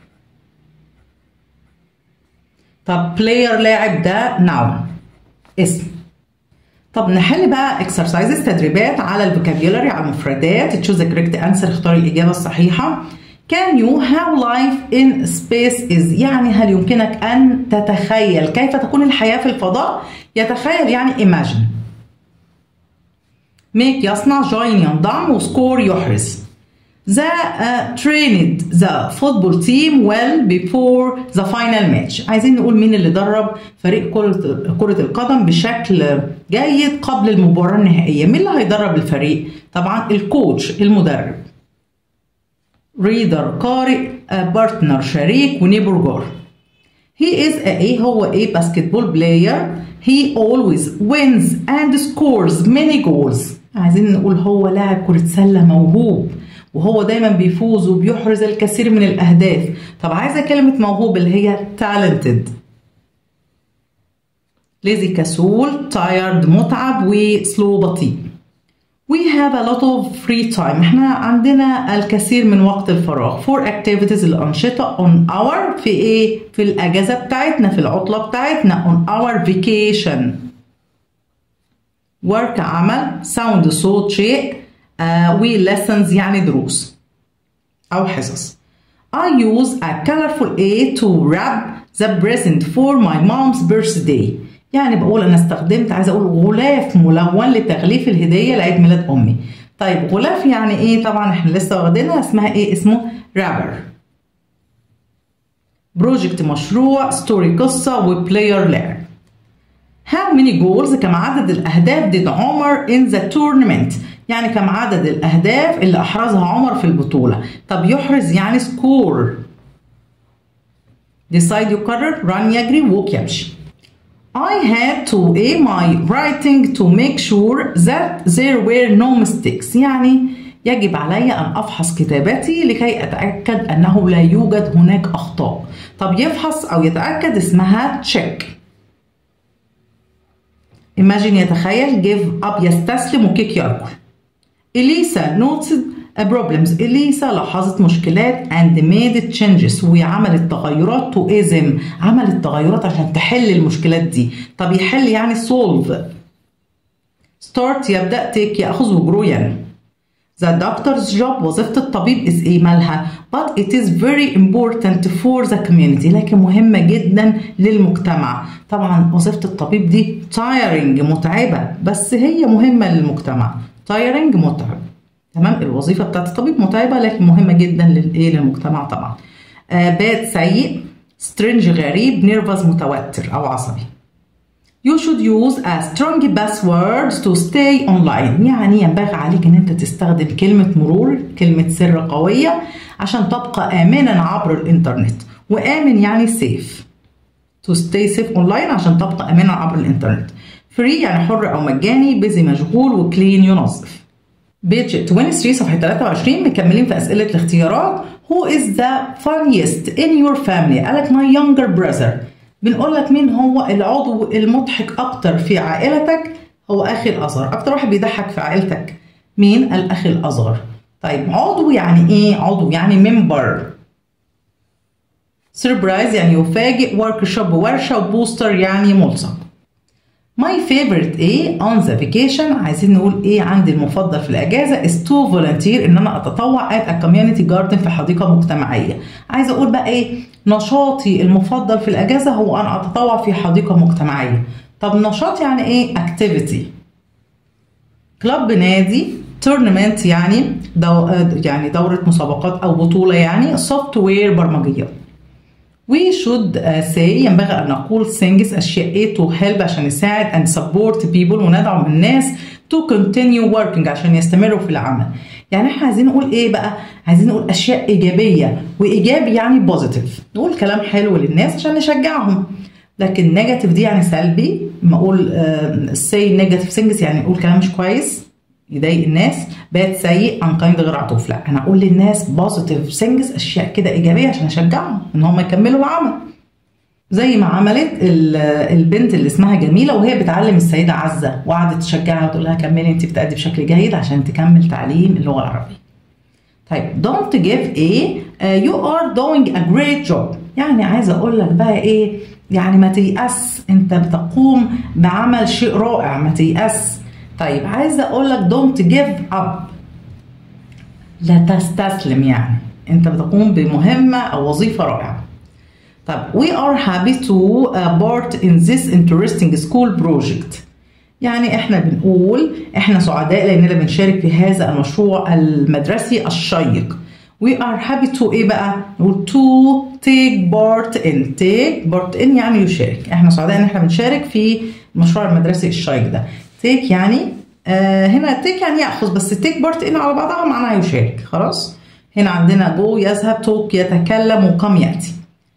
طب player لاعب ده noun اسم طب نحل بقى exercises تدريبات على الفوكابيولاري على المفردات تشوز correct answer اختاري الإجابة الصحيحة Can you how life in space is يعني هل يمكنك أن تتخيل كيف تكون الحياة في الفضاء؟ يتخيل يعني imagine make يصنع join ينضم وسكور يحرز the uh, trained the football team well before the final match عايزين نقول مين اللي درب فريق كرة كرة القدم بشكل جيد قبل المباراة النهائية مين اللي هيدرب الفريق طبعا الكوتش المدرب ريدر قارئ بارتنر شريك ونيبر جار he is a ايه هو ايه basketball player he always wins and scores many goals عايزين نقول هو لاعب كرة سلة موهوب وهو دايما بيفوز وبيحرز الكثير من الأهداف طب عايزة كلمة موهوب اللي هي talented ليزي كسول tired متعب وسلو بطيء We have a lot of free time احنا عندنا الكثير من وقت الفراغ for activities الأنشطة on our في ايه في الأجازة بتاعتنا في العطلة بتاعتنا on our vacation work عمل sound صوت شيء uh, we lessons يعني دروس أو حصص I use a colorful A to wrap the present for my mom's birthday يعني بقول أنا استخدمت عايزة أقول غلاف ملون لتغليف الهدية لعيد ميلاد أمي طيب غلاف يعني إيه طبعا إحنا لسه واخدينها اسمها إيه اسمه رابر بروجكت مشروع ستوري قصة وبلاير لعب How many goals كم عدد الأهداف did عمر in the tournament يعني كم عدد الأهداف اللي أحرزها عمر في البطولة طب يحرز يعني سكور decide يقرر run يجري walk يمشي I had to aim my writing to make sure that there were no mistakes يعني يجب علي أن أفحص كتابتي لكي أتأكد أنه لا يوجد هناك أخطاء طب يفحص أو يتأكد اسمها check imagine يتخيل give up يستسلم وكيك يأكل إليسا noted problems إليسا لاحظت مشكلات and made changes وعملت تغيرات to ism عملت تغيرات عشان تحل المشكلات دي طب يحل يعني solve start يبدأ take يأخذ وgrow يعني The doctor's job وظيفة الطبيب is ايه مالها but it is very important for the community لكن مهمة جدا للمجتمع طبعا وظيفة الطبيب دي tiring متعبة بس هي مهمة للمجتمع tiring متعب تمام الوظيفة بتاعت الطبيب متعبة لكن مهمة جدا للايه للمجتمع طبعا آه bad سيء strange غريب nervous متوتر أو عصبي You should use a strong password to stay online يعني ينبغي عليك ان انت تستخدم كلمة مرور كلمة سر قوية عشان تبقى آمنا عبر الانترنت وآمن يعني safe to stay safe online عشان تبقى آمنا عبر الانترنت free يعني حر أو مجاني busy مشغول وكلين ينظف بيج 23 صفحة 23 مكملين في أسئلة الاختيارات Who is the funniest in your family؟ قالك my younger brother بنقول لك مين هو العضو المضحك اكتر في عائلتك هو اخي الاصغر اكتر واحد بيضحك في عائلتك مين الاخ الاصغر طيب عضو يعني ايه عضو يعني ممبر سربرايز يعني يفاجئ ورك شوب ورشه وبوستر يعني ملصق My favorite ايه on the vacation عايزين نقول ايه عندي المفضل في الاجازه is to volunteer ان انا اتطوع at a community garden في حديقه مجتمعيه عايزه اقول بقى ايه نشاطي المفضل في الاجازه هو ان اتطوع في حديقه مجتمعيه طب نشاط يعني ايه activity كلاب نادي تورنمنت يعني دو يعني دوره مسابقات او بطوله يعني سوفت وير برمجيات We should uh, say ينبغي أن نقول things أشياء إيه to help عشان نساعد and support people وندعم الناس to continue working عشان يستمروا في العمل. يعني احنا عايزين نقول ايه بقى؟ عايزين نقول اشياء ايجابيه وايجابي يعني بوزيتيف نقول كلام حلو للناس عشان نشجعهم لكن نيجاتيف دي يعني سلبي لما اقول سي نيجاتيف ثينجز يعني نقول كلام مش كويس يضايق الناس بات سيء عن كايند غير عطوف لا انا اقول للناس بوزيتيف ثينجز اشياء كده ايجابيه عشان اشجعهم ان هم يكملوا العمل زي ما عملت البنت اللي اسمها جميله وهي بتعلم السيده عزه وقعدت تشجعها وتقول لها كملي انت بتأدي بشكل جيد عشان تكمل تعليم اللغه العربيه. طيب don't give a uh, you are doing a great job يعني عايزه اقول لك بقى ايه يعني ما تيأس انت بتقوم بعمل شيء رائع ما تيأس طيب عايزه اقول لك don't give up لا تستسلم يعني انت بتقوم بمهمه او وظيفه رائعه طب we are happy to uh, part in this interesting school project يعني احنا بنقول احنا سعداء لاننا بنشارك في هذا المشروع المدرسي الشيق we are happy to ايه بقى نقول to take part in take part in يعني يشارك احنا سعداء ان احنا بنشارك في المشروع المدرسي الشيق ده take يعني آه هنا take يعني ياخذ بس take part in على بعضها معناها يشارك خلاص هنا عندنا go يذهب talk يتكلم وقام ياتي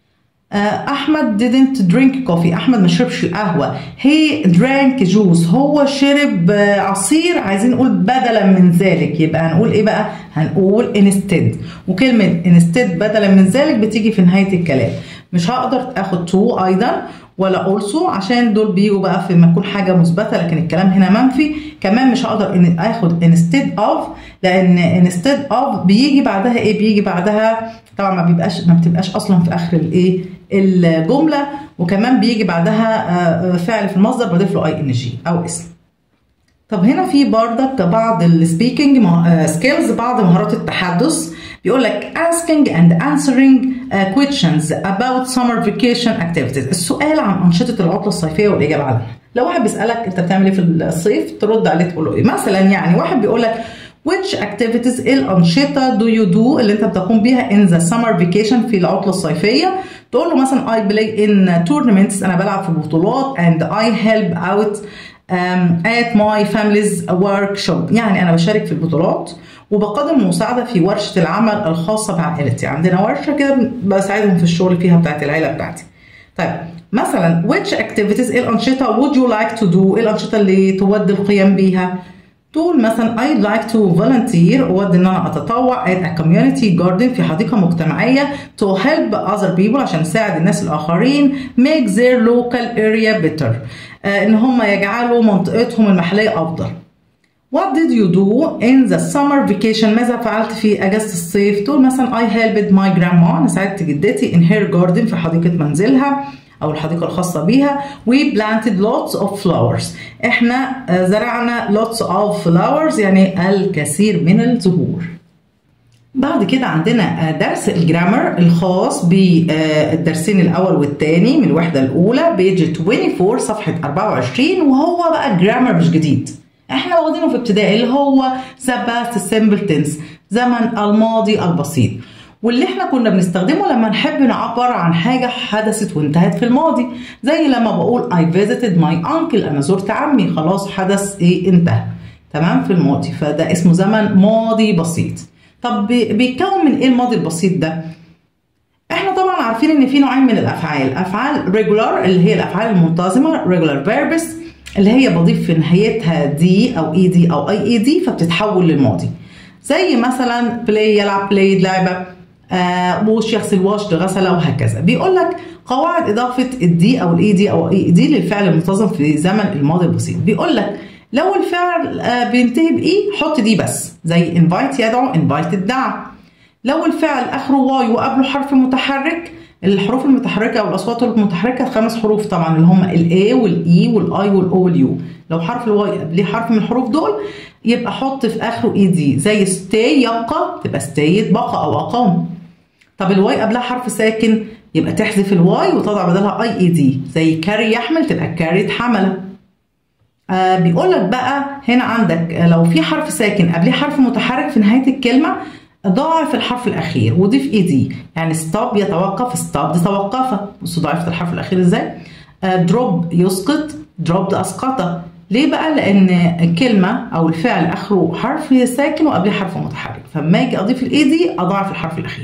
احمد didn't drink coffee احمد ما شربش قهوه he drank juice هو شرب عصير عايزين نقول بدلا من ذلك يبقى هنقول ايه بقى هنقول instead وكلمه instead بدلا من ذلك بتيجي في نهايه الكلام مش هقدر اخد to ايضا ولا also عشان دول بيجوا بقى في لما يكون حاجه مثبته لكن الكلام هنا منفي كمان مش هقدر ان اخد instead of لان instead of بيجي بعدها ايه بيجي بعدها طبعا ما بيبقاش ما بتبقاش اصلا في اخر الايه الجمله وكمان بيجي بعدها فعل في المصدر بضيف له اي ان جي او اسم طب هنا في بردك بعض السبيكنج سكيلز بعض مهارات التحدث بيقول لك asking and answering uh, questions about summer vacation activities السؤال عن انشطه العطله الصيفيه والاجابه عليها لو واحد بيسالك انت بتعمل ايه في الصيف ترد عليه تقول له ايه مثلا يعني واحد بيقول لك which activities ايه الانشطه do you do اللي انت بتقوم بيها in the summer vacation في العطله الصيفيه تقول له مثلا I play in tournaments انا بلعب في بطولات and I help out um, at my family's workshop يعني انا بشارك في البطولات وبقدم مساعده في ورشه العمل الخاصه بعائلتي عندنا ورشه كده بساعدهم في الشغل فيها بتاعت العيله بتاعتي طيب مثلا which activities ايه الانشطه would you like to do ايه الانشطه اللي تود القيام بيها تقول مثلا I'd like to volunteer أود إن أنا أتطوع at a community garden في حديقة مجتمعية to help other people عشان أساعد الناس الآخرين make their local area better آه إن هم يجعلوا منطقتهم المحلية أفضل What did you do in the summer vacation؟ ماذا فعلت في أجازة الصيف؟ تقول مثلا I helped my grandma أنا ساعدت جدتي in her garden في حديقة منزلها او الحديقه الخاصه بيها we planted lots of flowers احنا زرعنا lots of flowers يعني الكثير من الزهور بعد كده عندنا درس الجرامر الخاص بالدرسين الاول والثاني من الوحده الاولى بيج 24 صفحه 24 وهو بقى جرامر مش جديد احنا واخدينه في ابتدائي اللي هو ذا باست سمبل تنس زمن الماضي البسيط واللي احنا كنا بنستخدمه لما نحب نعبر عن حاجة حدثت وانتهت في الماضي زي لما بقول I visited my uncle أنا زرت عمي خلاص حدث ايه انتهى تمام في الماضي فده اسمه زمن ماضي بسيط طب بيتكون من ايه الماضي البسيط ده؟ احنا طبعا عارفين ان في نوعين من الافعال افعال regular اللي هي الافعال المنتظمه regular verbs اللي هي بضيف في نهايتها دي او اي دي او اي اي دي فبتتحول للماضي زي مثلا بلاي يلعب بلاي لعبه آه وش يغسل واش غسل وهكذا بيقول لك قواعد اضافه الدي او الاي دي او اي دي للفعل المنتظم في زمن الماضي البسيط بيقول لك لو الفعل آه بينتهي باي حط دي بس زي انفايت يدعو انفايت دعا لو الفعل اخره واي وقبله حرف متحرك الحروف المتحركه او الاصوات المتحركه خمس حروف طبعا اللي هم الاي والاي والاي والاو واليو لو حرف الواي قبليه حرف من الحروف دول يبقى حط في اخره اي دي زي ستي يبقى تبقى ستي يتبقى او اقام طب الواي قبلها حرف ساكن يبقى تحذف الواي وتضع بدلها اي اي دي زي كاري يحمل تبقى كاري حمله آه بيقول لك بقى هنا عندك لو في حرف ساكن قبليه حرف متحرك في نهايه الكلمه ضاعف الحرف الاخير وضيف اي دي يعني ستوب يتوقف ستوب دي توقف بصوا ضاعفت الحرف الاخير ازاي دروب يسقط دروب اسقط ليه بقى لان الكلمه او الفعل اخره حرف ساكن وقبليه حرف متحرك فلما اجي اضيف الاي دي اضاعف الحرف الاخير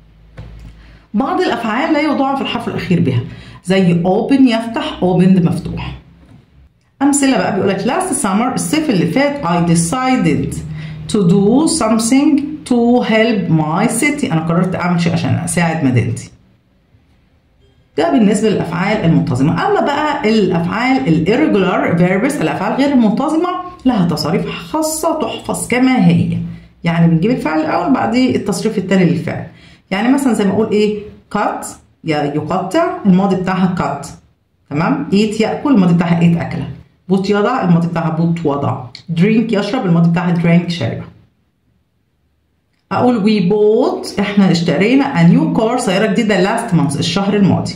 بعض الافعال لا يضاعف الحرف الاخير بها زي open يفتح opened مفتوح امثله بقى بيقول لك last summer الصيف اللي فات I decided to do something to help my city انا قررت اعمل شيء عشان اساعد مدينتي ده بالنسبه للافعال المنتظمه اما بقى الافعال الirregular verbs الافعال غير المنتظمه لها تصاريف خاصه تحفظ كما هي يعني بنجيب الفعل الاول بعديه التصريف الثاني للفعل يعني مثلا زي ما اقول ايه cut يقطع الماضي بتاعها cut تمام eat ياكل الماضي بتاعها eat اكله بوت يضع الماضي بتاعها بوت وضع drink يشرب الماضي بتاعها drink شرب اقول we bought احنا اشترينا a new car سياره جديده last month الشهر الماضي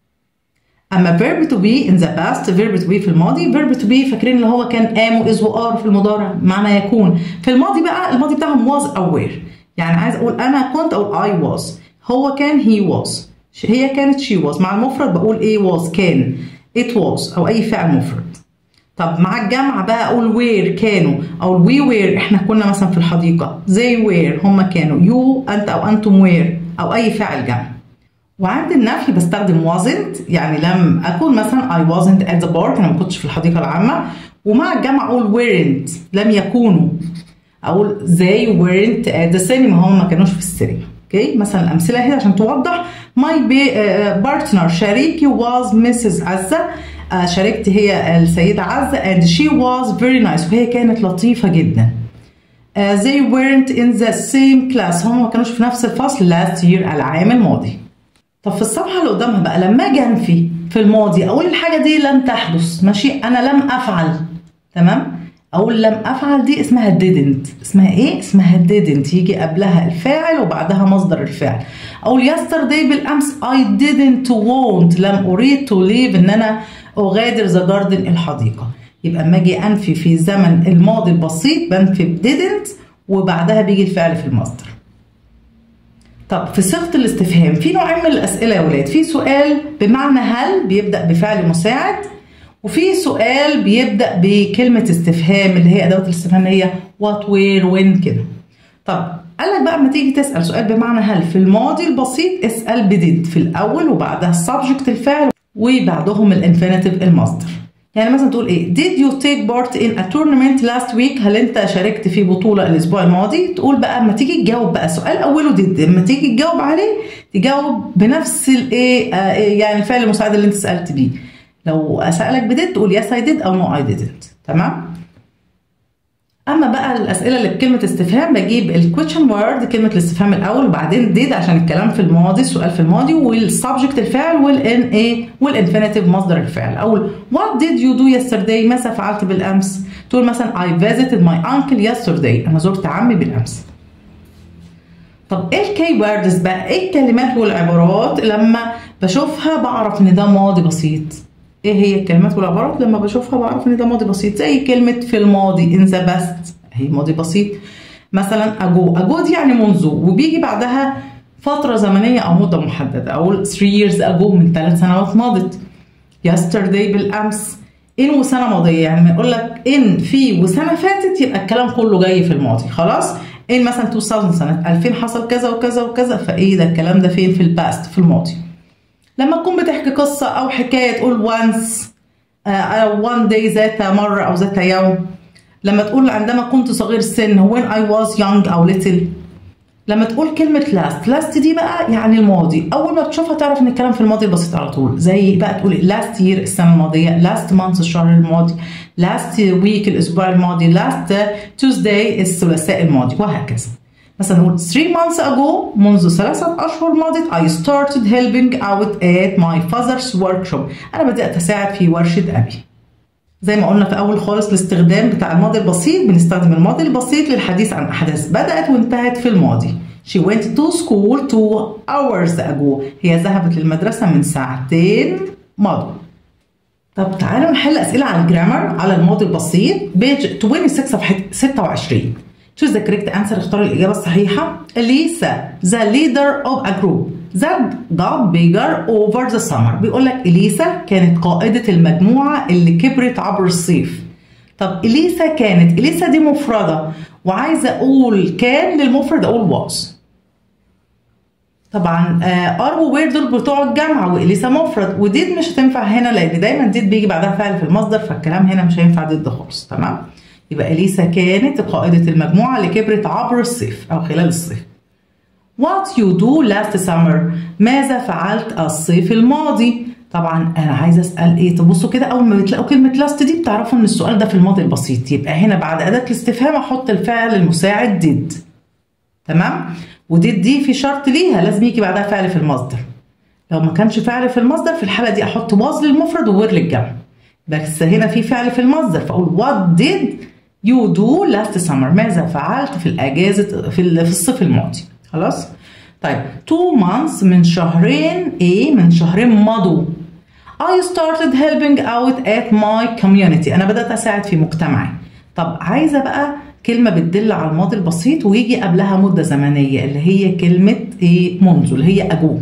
اما verb to be in the past verb to be في الماضي verb to be فاكرين اللي هو كان am و is و are في المضارع معنى يكون في الماضي بقى الماضي بتاعهم was او were يعني عايز اقول انا كنت اقول I was هو كان he was هي كانت she was مع المفرد بقول ايه was كان it was او اي فعل مفرد طب مع الجمع بقى اقول where كانوا او we were احنا كنا مثلا في الحديقه they were هم كانوا you انت او انتم were او اي فاعل جمع وعند النفي بستخدم wasn't يعني لم اكن مثلا I wasn't at the park انا ما كنتش في الحديقه العامه ومع الجمع اقول weren't لم يكونوا اقول they weren't at the cinema هم ما كانوش في السينما اوكي مثلا الامثله هنا عشان توضح my partner شريكي was Mrs. عزه uh, شريكتي هي السيده عزه and she was very nice وهي كانت لطيفه جدا uh, they weren't in the same class هم ما كانوش في نفس الفصل last year العام الماضي طب في الصفحه اللي قدامها بقى لما اجي انفي في الماضي اقول الحاجه دي لم تحدث ماشي انا لم افعل تمام اقول لم افعل دي اسمها didn't اسمها ايه اسمها didn't يجي قبلها الفاعل وبعدها مصدر الفعل اقول yesterday بالامس I didn't want لم اريد to leave ان انا اغادر ذا جاردن الحديقه يبقى اما اجي انفي في زمن الماضي البسيط بنفي ب didn't وبعدها بيجي الفعل في المصدر طب في صيغه الاستفهام في نوعين من الاسئله يا ولاد في سؤال بمعنى هل بيبدا بفعل مساعد وفي سؤال بيبدا بكلمه استفهام اللي هي ادوات الاستفهام اللي هي وات وير وين كده طب قال لك بقى لما تيجي تسال سؤال بمعنى هل في الماضي البسيط اسال بديد في الاول وبعدها السبجكت الفعل وبعدهم الانفينيتيف المصدر يعني مثلا تقول ايه did you take part in a tournament last week هل انت شاركت في بطولة الاسبوع الماضي تقول بقى اما تيجي تجاوب بقى سؤال اوله did اما تيجي تجاوب عليه تجاوب بنفس الايه آه يعني الفعل المساعد اللي انت سالت بيه لو اسالك بديد تقول yes I did او no I didn't تمام اما بقى الاسئله اللي بكلمه استفهام بجيب الكويشن وورد كلمه الاستفهام الاول وبعدين ديد عشان الكلام في الماضي السؤال في الماضي والسبجكت الفعل والان ايه والانفينيتيف مصدر الفعل اقول what did you do yesterday ماذا فعلت بالامس تقول مثلا I visited my uncle yesterday انا زرت عمي بالامس طب ايه الكي ووردز بقى ايه الكلمات والعبارات لما بشوفها بعرف ان ده ماضي بسيط ايه هي الكلمات والعبارات لما بشوفها بعرف ان ده ماضي بسيط زي كلمه في الماضي ان ذا باست هي ماضي بسيط مثلا اجو اجو دي يعني منذ وبيجي بعدها فتره زمنيه او مده محدده اقول 3 years ago من ثلاث سنوات مضت yesterday بالامس ان وسنه ماضيه يعني ما يقول لك ان في وسنه فاتت يبقى الكلام كله جاي في الماضي خلاص ان مثلا 2000 سنه 2000 حصل كذا وكذا وكذا فايه ده الكلام ده فين في الباست في الماضي لما تكون بتحكي قصة أو حكاية تقول once أو one day ذات مرة أو ذات يوم لما تقول عندما كنت صغير السن when I was young أو little لما تقول كلمة last last دي بقى يعني الماضي أول ما تشوفها تعرف إن الكلام في الماضي البسيط على طول زي بقى تقول last year السنة الماضية last month الشهر الماضي last week الأسبوع الماضي last Tuesday الثلاثاء الماضي وهكذا مثلا نقول 3 months ago منذ ثلاثة أشهر مضت I started helping out at my father's workshop أنا بدأت أساعد في ورشة أبي زي ما قلنا في أول خالص الاستخدام بتاع الماضي البسيط بنستخدم الماضي البسيط للحديث عن أحداث بدأت وانتهت في الماضي She went to school two hours ago هي ذهبت للمدرسة من ساعتين مضوا طب تعالوا نحل أسئلة على الجرامر على الماضي البسيط بيج 26 صفحة 26 choose the correct answer اختار الإجابة الصحيحة إليسا the leader of a group that got bigger over the summer بيقول لك إليسا كانت قائدة المجموعة اللي كبرت عبر الصيف طب إليسا كانت إليسا دي مفردة وعايزة أقول كان للمفرد أقول was طبعا ار ووير دول بتوع الجامعه واليسا مفرد وديد مش هتنفع هنا لان دايما ديد بيجي بعدها فعل في المصدر فالكلام هنا مش هينفع ضد خالص تمام يبقى اليسا كانت قائده المجموعه اللي كبرت عبر الصيف او خلال الصيف What you do last summer ماذا فعلت الصيف الماضي طبعا انا عايزه اسال ايه تبصوا كده اول ما بتلاقوا كلمه لاست دي بتعرفوا ان السؤال ده في الماضي البسيط يبقى هنا بعد اداه الاستفهام احط الفعل المساعد ديد تمام وديد دي في شرط ليها لازم يجي بعدها فعل في المصدر لو ما كانش فعل في المصدر في الحاله دي احط واز للمفرد ووير للجمع بس هنا في فعل في المصدر فاقول what did you do last summer ماذا فعلت في الاجازه في في الصيف الماضي خلاص طيب two months من شهرين ايه من شهرين مضوا I started helping out at my community انا بدات اساعد في مجتمعي طب عايزه بقى كلمه بتدل على الماضي البسيط ويجي قبلها مده زمنيه اللي هي كلمه ايه منذ اللي هي اجو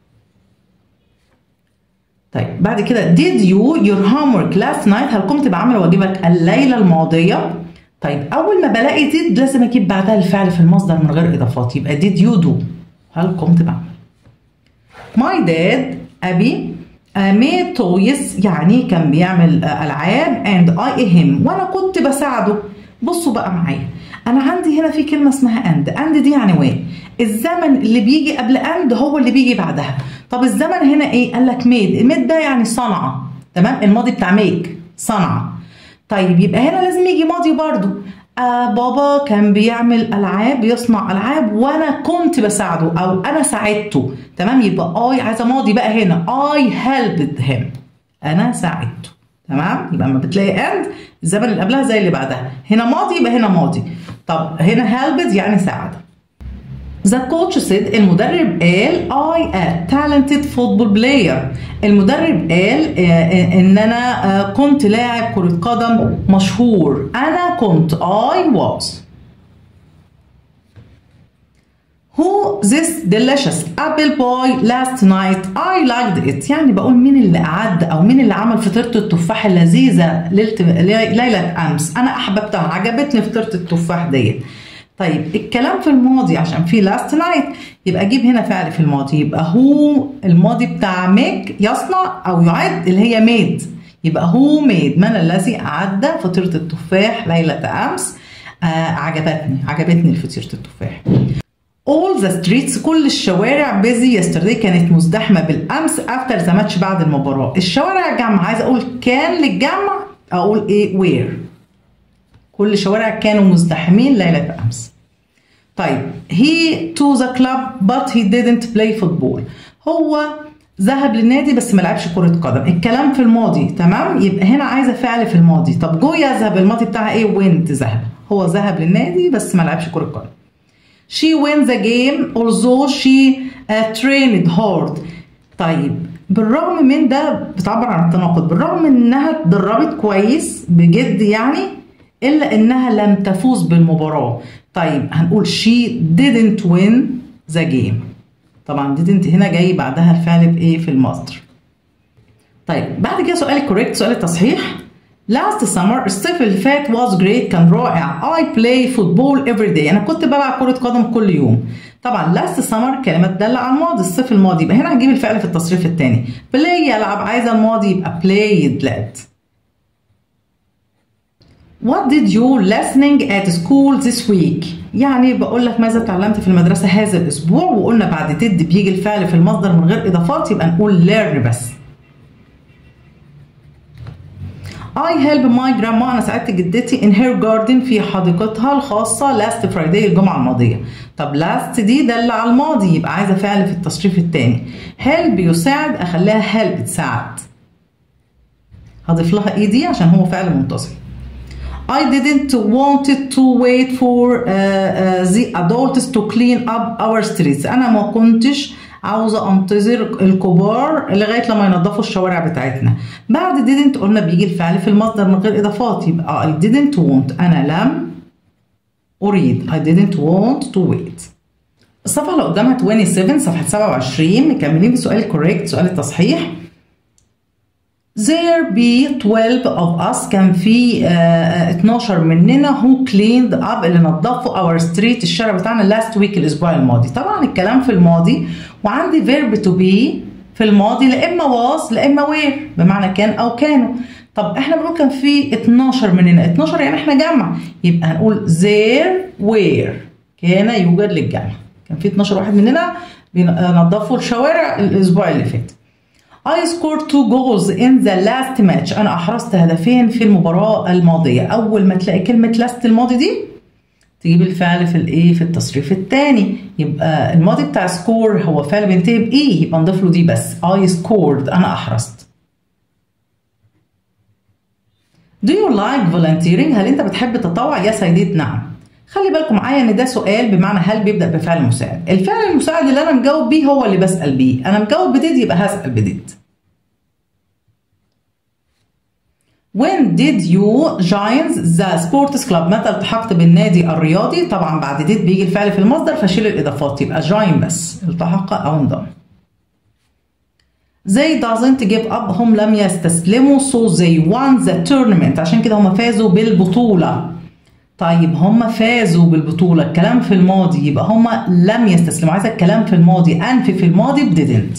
طيب بعد كده did you your homework last night هل قمت بعمل واجبك الليله الماضيه طيب اول ما بلاقي did لازم اجيب بعدها الفعل في المصدر من غير اضافات يبقى did you do هل قمت بعمل my dad ابي made toys يعني كان بيعمل العاب and I him وانا كنت بساعده بصوا بقى معايا انا عندي هنا في كلمه اسمها اند اند دي يعني وين الزمن اللي بيجي قبل اند هو اللي بيجي بعدها طب الزمن هنا ايه قال لك ميد ميد ده يعني صنعه تمام الماضي بتاع ميك صنعه طيب يبقى هنا لازم يجي ماضي برضو آه بابا كان بيعمل العاب يصنع العاب وانا كنت بساعده او انا ساعدته تمام يبقى اي عايزه ماضي بقى هنا اي هيلبد هيم انا ساعدته تمام يبقى اما بتلاقي اند الزمن اللي قبلها زي اللي بعدها هنا ماضي يبقى هنا ماضي طب هنا هيلبد يعني ساعد ذا كوتش سيد المدرب قال اي ا talented football player المدرب قال ان انا كنت لاعب كرة قدم مشهور انا كنت I was Who this delicious apple pie last night I liked it يعني بقول مين اللي أعد أو مين اللي عمل فطيرة التفاح اللذيذة ليلة أمس أنا أحببتها عجبتني فطيرة التفاح ديت طيب الكلام في الماضي عشان في last night يبقى أجيب هنا فعل في الماضي يبقى هو الماضي بتاع ميك يصنع أو يعد اللي هي ميد يبقى هو ميد من الذي أعد فطيرة التفاح ليلة أمس آه عجبتني عجبتني فطيرة التفاح All the streets كل الشوارع busy yesterday كانت مزدحمة بالأمس after the match بعد المباراة الشوارع جمع عايزة أقول كان للجمع أقول إيه where كل الشوارع كانوا مزدحمين ليلة أمس طيب he to the club but he didn't play football هو ذهب للنادي بس ما لعبش كرة قدم الكلام في الماضي تمام يبقى هنا عايزة فعل في الماضي طب جو يذهب الماضي بتاعها ايه went ذهب هو ذهب للنادي بس ما لعبش كرة قدم she wins the game although she uh, trained hard طيب بالرغم من ده بتعبر عن التناقض بالرغم من انها اتدربت كويس بجد يعني الا انها لم تفوز بالمباراة طيب هنقول she didn't win the game طبعا didn't هنا جاي بعدها الفعل بايه في المصدر طيب بعد كده سؤال الكوريكت سؤال التصحيح Last summer الصيف اللي فات was great كان رائع I play football every day أنا كنت بلعب كرة قدم كل يوم طبعا last summer كلمة تدل على الماضي الصيف الماضي يبقى هنا هنجيب الفعل في التصريف الثاني play يلعب عايزة الماضي يبقى played لعبت What did you listening at school this week؟ يعني بقول لك ماذا تعلمت في المدرسة هذا الأسبوع وقلنا بعد did بيجي الفعل في المصدر من غير إضافات يبقى نقول learn بس I help my grandma أنا ساعدت جدتي in her garden في حديقتها الخاصة last Friday الجمعة الماضية. طب last دي دل على الماضي يبقى عايزة فعل في التصريف الثاني. help يساعد أخليها help تساعد. هضيف لها اي دي عشان هو فعل منتصف. I didn't wanted to wait for uh, uh, the adults to clean up our streets. أنا ما كنتش عاوزة أنتظر الكبار لغاية لما ينظفوا الشوارع بتاعتنا. بعد didn't قلنا بيجي الفعل في المصدر من غير إضافات يبقى I didn't want أنا لم أريد I didn't want to wait. الصفحة اللي قدامها 27 صفحة 27 مكملين بسؤال الكوريكت سؤال التصحيح. There be 12 of us كان في uh, 12 مننا who cleaned up اللي نظفوا our street الشارع بتاعنا last week الأسبوع الماضي طبعا الكلام في الماضي وعندي verb to be في الماضي لا إما was لا إما were بمعنى كان أو كانوا طب احنا بنقول كان في 12 مننا 12 يعني احنا جمع يبقى هنقول there were كان يوجد للجمع كان في 12 واحد مننا بينظفوا الشوارع الأسبوع اللي فات I scored two goals in the last match أنا أحرزت هدفين في المباراة الماضية أول ما تلاقي كلمة last الماضي دي تجيب الفعل في الايه في التصريف الثاني يبقى الماضي بتاع سكور هو فعل بينتهي بايه يبقى نضيف له دي بس I scored أنا أحرزت Do you like volunteering هل أنت بتحب التطوع يس I did نعم خلي بالكم معايا ان ده سؤال بمعنى هل بيبدا بفعل مساعد الفعل المساعد اللي انا مجاوب بيه هو اللي بسال بيه انا مجاوب بديد يبقى هسال بديد When did you join the sports club متى التحقت بالنادي الرياضي طبعا بعد ديد بيجي الفعل في المصدر فشيل الاضافات يبقى join بس التحق او انضم They doesn't give up هم لم يستسلموا so they won the tournament عشان كده هم فازوا بالبطولة طيب هم فازوا بالبطولة الكلام في الماضي يبقى هم لم يستسلموا عايزة الكلام في الماضي أنفي في الماضي didn't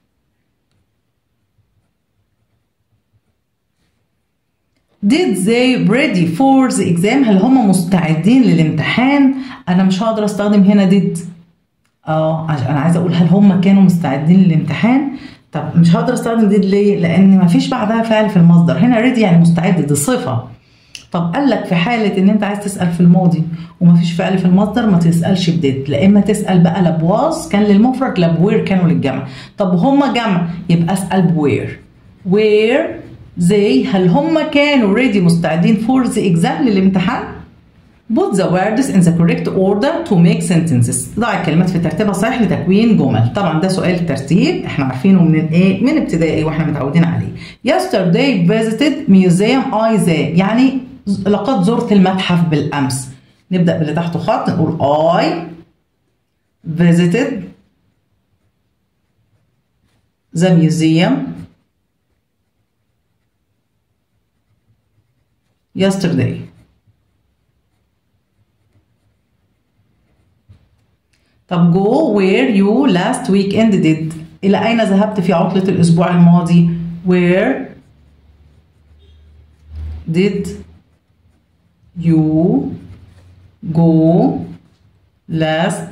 Did they ready for the exam هل هم مستعدين للامتحان أنا مش هقدر أستخدم هنا did اه أنا عايزة أقول هل هم كانوا مستعدين للامتحان طب مش هقدر أستخدم did ليه لأن مفيش بعدها فعل في المصدر هنا ready يعني مستعد دي صفة طب قال لك في حالة إن أنت عايز تسأل في الماضي ومفيش فعل في المصدر ما تسألش بديت لا إما تسأل بقى لا بواز كان للمفرد لا بوير كانوا للجمع طب هما جمع يبقى أسأل بوير وير زي هل هما كانوا ريدي مستعدين فور ذا إكزام للامتحان؟ Put the words in the correct order to make sentences. ضع الكلمات في ترتيبها صحيح لتكوين جمل. طبعا ده سؤال ترتيب احنا عارفينه من الايه؟ من ابتدائي واحنا متعودين عليه. Yesterday visited museum I the يعني لقد زرت المتحف بالامس نبدا باللي تحته خط نقول I visited the museum yesterday طب go where you last weekend did إلى أين ذهبت في عطلة الأسبوع الماضي where did you go last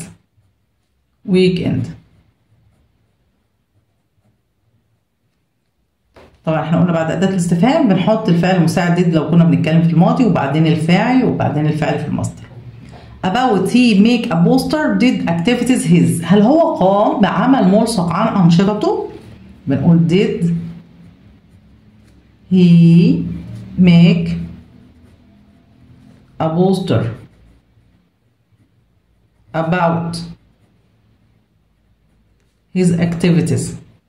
weekend طبعا احنا قلنا بعد اداه الاستفهام بنحط الفعل المساعد did لو كنا بنتكلم في الماضي وبعدين الفاعل وبعدين الفعل في المصدر about he make a poster did activities his هل هو قام بعمل ملصق عن أنشطته بنقول did he make a poster about his activities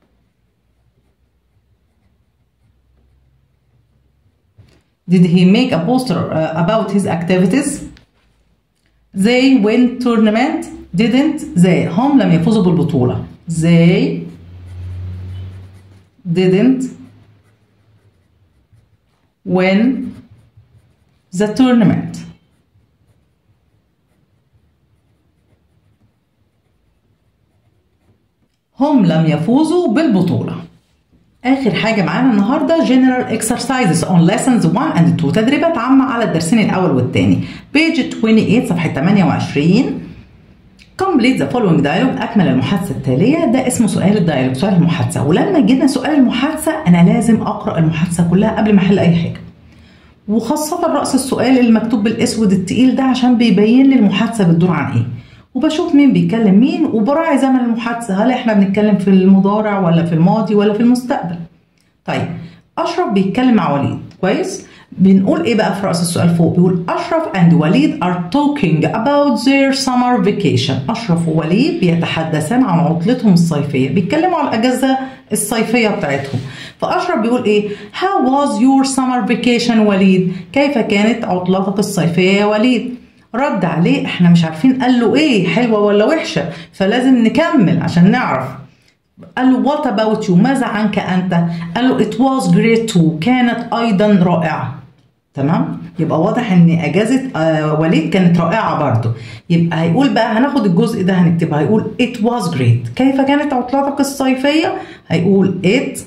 did he make a poster uh, about his activities they win tournament didn't they هم لم يفوزوا بالبطولة they didn't win the tournament هم لم يفوزوا بالبطولة آخر حاجة معانا النهاردة General Exercises on Lessons 1 and 2 تدريبات عامة على الدرسين الأول والثاني page 28 صفحة 28 Complete the following dialogue أكمل المحادثة التالية ده اسمه سؤال الديالوج سؤال المحادثة ولما جينا سؤال المحادثة أنا لازم أقرأ المحادثة كلها قبل ما أحل أي حاجة وخاصة رأس السؤال المكتوب بالأسود التقيل ده عشان بيبين لي المحادثة بتدور عن إيه وبشوف مين بيكلم مين وبراعي زمن المحادثة هل احنا بنتكلم في المضارع ولا في الماضي ولا في المستقبل طيب أشرف بيتكلم مع وليد كويس بنقول ايه بقى في رأس السؤال فوق بيقول أشرف and وليد are talking about their summer vacation أشرف ووليد بيتحدثان عن عطلتهم الصيفية بيتكلموا عن الأجازة الصيفية بتاعتهم فأشرف بيقول ايه how was your summer vacation وليد كيف كانت عطلتك الصيفية يا وليد رد عليه احنا مش عارفين قال له ايه حلوه ولا وحشه فلازم نكمل عشان نعرف قال له وات اباوت يو ماذا عنك انت قال له ات واز جريت تو كانت ايضا رائعه تمام يبقى واضح ان اجازه آه وليد كانت رائعه برضه يبقى هيقول بقى هناخد الجزء ده هنكتبه هيقول ات واز جريت كيف كانت عطلتك الصيفيه هيقول ات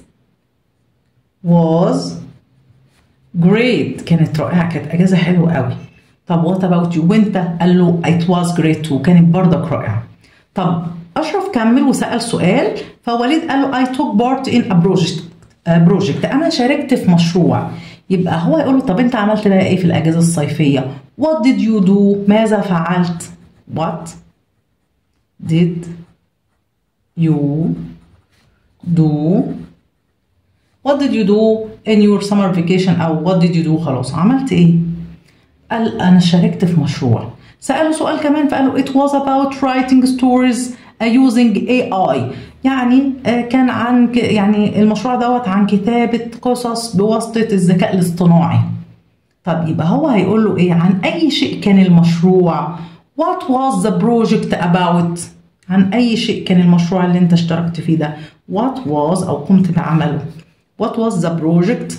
واز جريت كانت رائعه كانت اجازه حلوه قوي طب وات اباوت يو وانت قال له ات واز جريت تو كانت برضك رائعه طب اشرف كمل وسال سؤال فوليد قال له اي توك بارت ان ا بروجكت بروجكت انا شاركت في مشروع يبقى هو يقول له طب انت عملت بقى ايه في الاجازه الصيفيه وات ديد يو دو ماذا فعلت وات did you do what did you do in your summer vacation او what did you do خلاص عملت ايه قال انا شاركت في مشروع ساله سؤال كمان فقال له it was about writing stories using AI يعني كان عن يعني المشروع دوت عن كتابة قصص بواسطة الذكاء الاصطناعي طب يبقى هو هيقول له ايه عن اي شيء كان المشروع what was the project about عن اي شيء كان المشروع اللي انت اشتركت فيه ده what was او قمت بعمله what was the project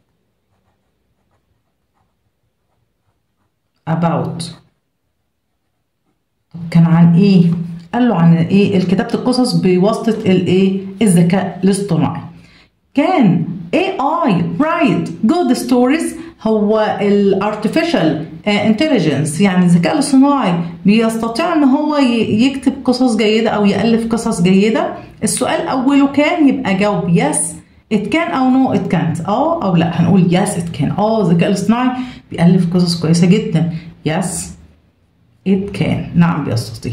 about كان عن ايه قال له عن ايه كتابه القصص بواسطه الايه الذكاء الاصطناعي كان AI write good stories هو الارتفيشال انتليجنس يعني الذكاء الاصطناعي بيستطيع ان هو يكتب قصص جيده او يالف قصص جيده السؤال اوله كان يبقى جاوب يس it can او نو no it can't اه او لا هنقول يس it can اه الذكاء الاصطناعي بيالف قصص كويسه جدا يس it can نعم بيستطيع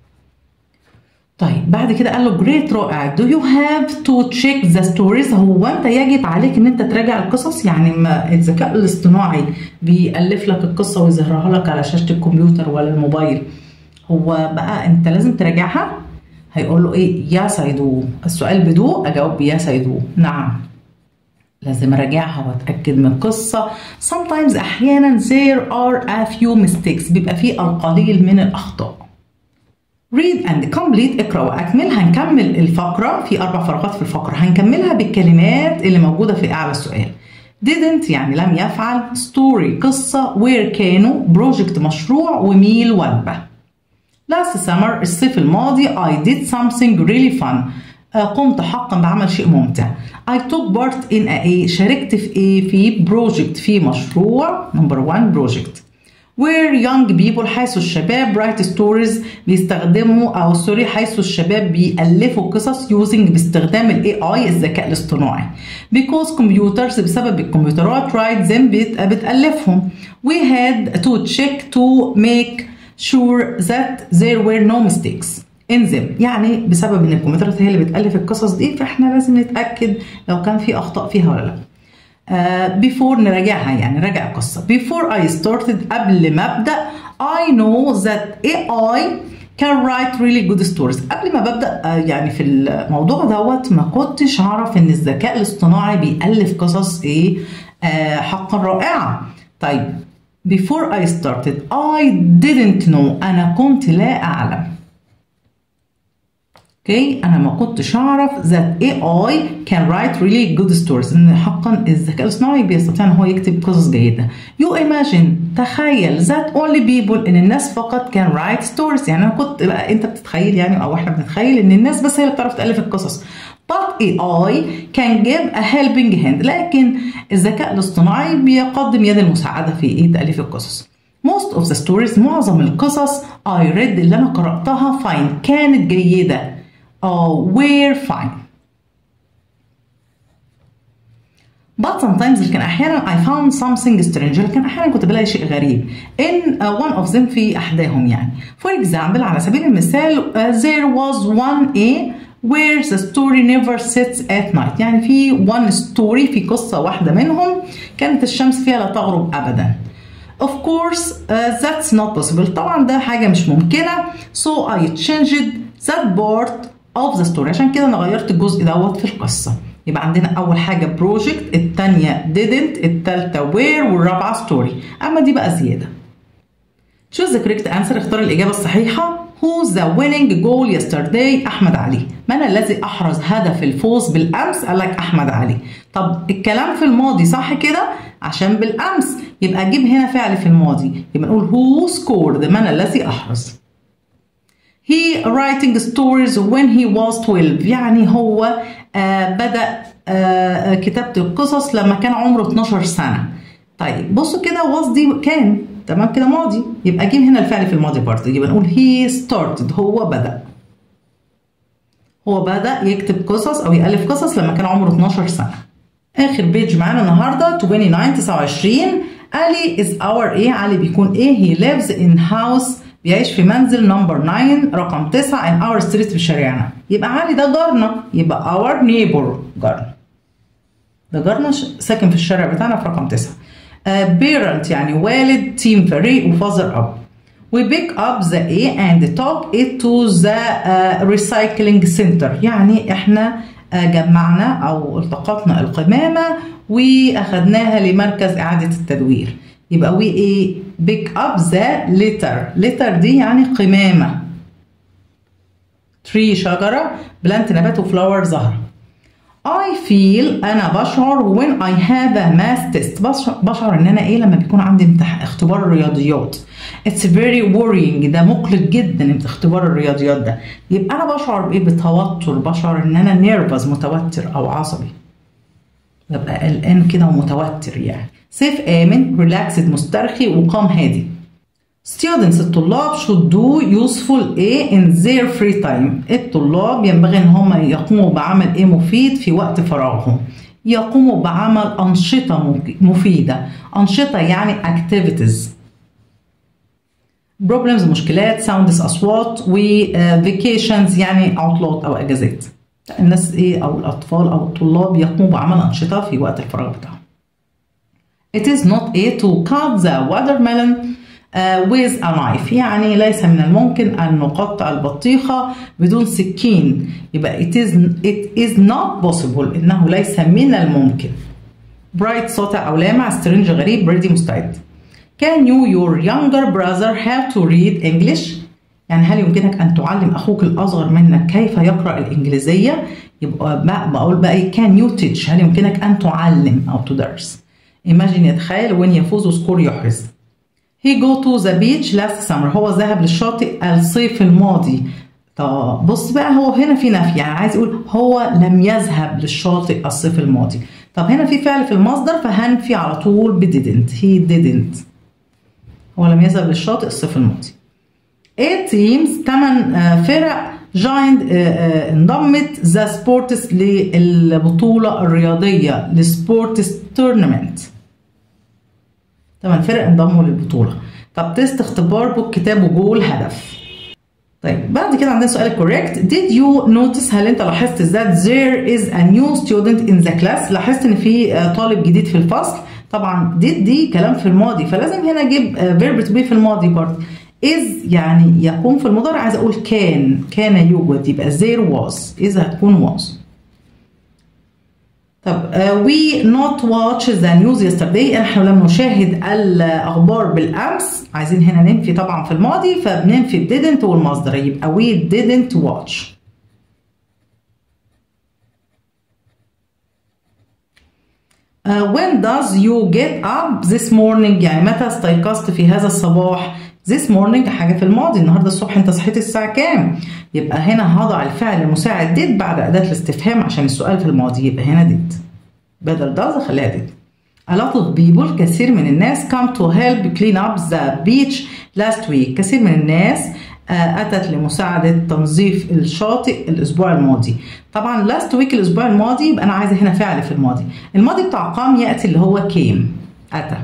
طيب بعد كده قال له جريت رائع do you have to check the stories هو انت يجب عليك ان انت تراجع القصص يعني ما الذكاء الاصطناعي بيألف لك القصه ويظهرها لك على شاشه الكمبيوتر ولا الموبايل هو بقى انت لازم تراجعها هيقول له ايه يا سيدو السؤال بدو اجاوب يا سيدو نعم لازم اراجعها واتاكد من القصه sometimes احيانا there are a few mistakes بيبقى فيه القليل من الاخطاء read and complete اقرا واكمل هنكمل الفقره في اربع فقرات في الفقره هنكملها بالكلمات اللي موجوده في اعلى السؤال didn't يعني لم يفعل story قصه where كانوا project مشروع وميل وجبه last summer الصيف الماضي I did something really fun قمت حقا بعمل شيء ممتع I took part in a شاركت في ايه في project في مشروع number one project where young people حيث الشباب write stories بيستخدموا او سوري حيث الشباب بيألفوا قصص using باستخدام الاي اي الذكاء الاصطناعي because computers بسبب الكمبيوترات write them بت- بتألفهم we had to check to make sure that there were no mistakes in them يعني بسبب ان الكمبيوترات هي اللي بتألف القصص دي فاحنا لازم نتأكد لو كان في اخطاء فيها ولا لا uh, before نراجعها يعني نراجع القصة before I started قبل ما أبدأ I know that AI can write really good stories قبل ما ببدأ uh, يعني في الموضوع دوت ما كنتش أعرف إن الذكاء الاصطناعي بيألف قصص إيه uh, حقا رائعة طيب before I started I didn't know أنا كنت لا أعلم اوكي انا ما كنتش اعرف that AI can write really good stories ان حقا الذكاء الاصطناعي بيستطيع ان هو يكتب قصص جيده you imagine تخيل that only people ان الناس فقط can write stories يعني انا كنت بقى انت بتتخيل يعني او احنا بنتخيل ان الناس بس هي اللي بتعرف تالف القصص but AI can give a helping hand لكن الذكاء الاصطناعي بيقدم يد المساعده في ايه تاليف القصص most of the stories معظم القصص I read اللي انا قراتها fine كانت جيده Oh, we're fine. But sometimes لكن أحيانا I found something strange لكن أحيانا كنت بلاقي شيء غريب in uh, one of them في أحداهم يعني. For example على سبيل المثال uh, there was one A where the story never sets at night يعني في one story في قصة واحدة منهم كانت الشمس فيها لا تغرب أبدا. Of course uh, that's not possible طبعا ده حاجة مش ممكنة so I changed that part of the story عشان كده انا غيرت الجزء دوت في القصه يبقى عندنا اول حاجه project الثانيه didn't الثالثه where والرابعه story اما دي بقى زياده choose the correct answer اختار الاجابه الصحيحه who's the winning goal yesterday احمد علي من الذي احرز هدف الفوز بالامس قال لك احمد علي طب الكلام في الماضي صح كده عشان بالامس يبقى اجيب هنا فعل في الماضي يبقى نقول who scored من الذي احرز he writing stories when he was 12 يعني هو آه بدأ آه كتابة القصص لما كان عمره 12 سنة طيب بصوا كده was دي كان تمام كده ماضي يبقى اجيب هنا الفعل في الماضي برضه يبقى نقول he started هو بدأ هو بدأ يكتب قصص أو يألف قصص لما كان عمره 12 سنة آخر بيج معانا النهاردة 29 29 علي is our إيه علي بيكون إيه he lives in house بيعيش في منزل نمبر 9 رقم 9 in our street في شارعنا يبقى علي ده جارنا يبقى our neighbor جارنا ده جارنا ساكن في الشارع بتاعنا في رقم 9 uh, parent يعني والد team فريق وفازر اب we pick up the A and talk it to the uh, recycling center يعني احنا uh, جمعنا او التقطنا القمامة واخدناها لمركز اعادة التدوير يبقى we ايه pick up the litter litter دي يعني قمامة tree شجرة plant نبات وفلاور زهرة I feel أنا بشعر when I have a math test بشعر, بشعر إن أنا إيه لما بيكون عندي امتح... اختبار الرياضيات It's very worrying ده مقلق جدا اختبار الرياضيات ده يبقى أنا بشعر بإيه بتوتر بشعر إن أنا nervous متوتر أو عصبي ببقى قلقان كده ومتوتر يعني سيف آمن ريلاكسد مسترخي وقام هادي Students الطلاب should do useful A in their free time الطلاب ينبغي ان هم يقوموا بعمل ايه مفيد في وقت فراغهم يقوموا بعمل أنشطة مفيدة أنشطة يعني activities problems مشكلات sounds أصوات و vacations يعني عطلات أو أجازات الناس ايه أو الأطفال أو الطلاب يقوموا بعمل أنشطة في وقت الفراغ بتاعهم It is not a to cut the watermelon uh, with a knife يعني ليس من الممكن أن نقطع البطيخة بدون سكين يبقى it is, it is not possible إنه ليس من الممكن bright ساطع أو لامع strange غريب ready مستعد Can you your younger brother how to read English يعني هل يمكنك أن تعلم أخوك الأصغر منك كيف يقرأ الإنجليزية يبقى بقول بقى إيه can you teach هل يمكنك أن تعلم أو تدرس Imagine يتخيل وين يفوز وسكور يحرز He go to the beach last summer هو ذهب للشاطئ الصيف الماضي طب بص بقى هو هنا في نفي يعني عايز يقول هو لم يذهب للشاطئ الصيف الماضي طب هنا في فعل في المصدر فهنفي على طول ب didn't he didn't هو لم يذهب للشاطئ الصيف الماضي 8 teams 8 فرق joined انضمت ذا سبورتس للبطولة الرياضية لسبورتس تورنمنت 8 فرق انضموا للبطولة طب تيست اختبار بوك كتاب وجول هدف طيب بعد كده عندنا سؤال correct did you notice هل انت لاحظت that there is a new student in the class لاحظت ان في طالب جديد في الفصل طبعا did دي كلام في الماضي فلازم هنا اجيب verb to be في الماضي برضه is يعني يكون في المضارع عايز اقول كان كان يوجد يبقى there was is هتكون was طب uh, we not watch the news yesterday احنا لم نشاهد الاخبار بالامس عايزين هنا ننفي طبعا في الماضي فبننفي didn't والمصدر يبقى we didn't watch uh, when does you get up this morning يعني متى استيقظت في هذا الصباح this morning حاجة في الماضي النهاردة الصبح انت صحيت الساعة كام يبقى هنا هضع الفعل المساعد did بعد أداة الاستفهام عشان السؤال في الماضي يبقى هنا did بدل does أخليها did A lot of people كثير من الناس come to help clean up the beach last week كثير من الناس أتت لمساعدة تنظيف الشاطئ الأسبوع الماضي طبعا last week الأسبوع الماضي يبقى أنا عايزة هنا فعل في الماضي الماضي بتاع قام يأتي اللي هو came أتى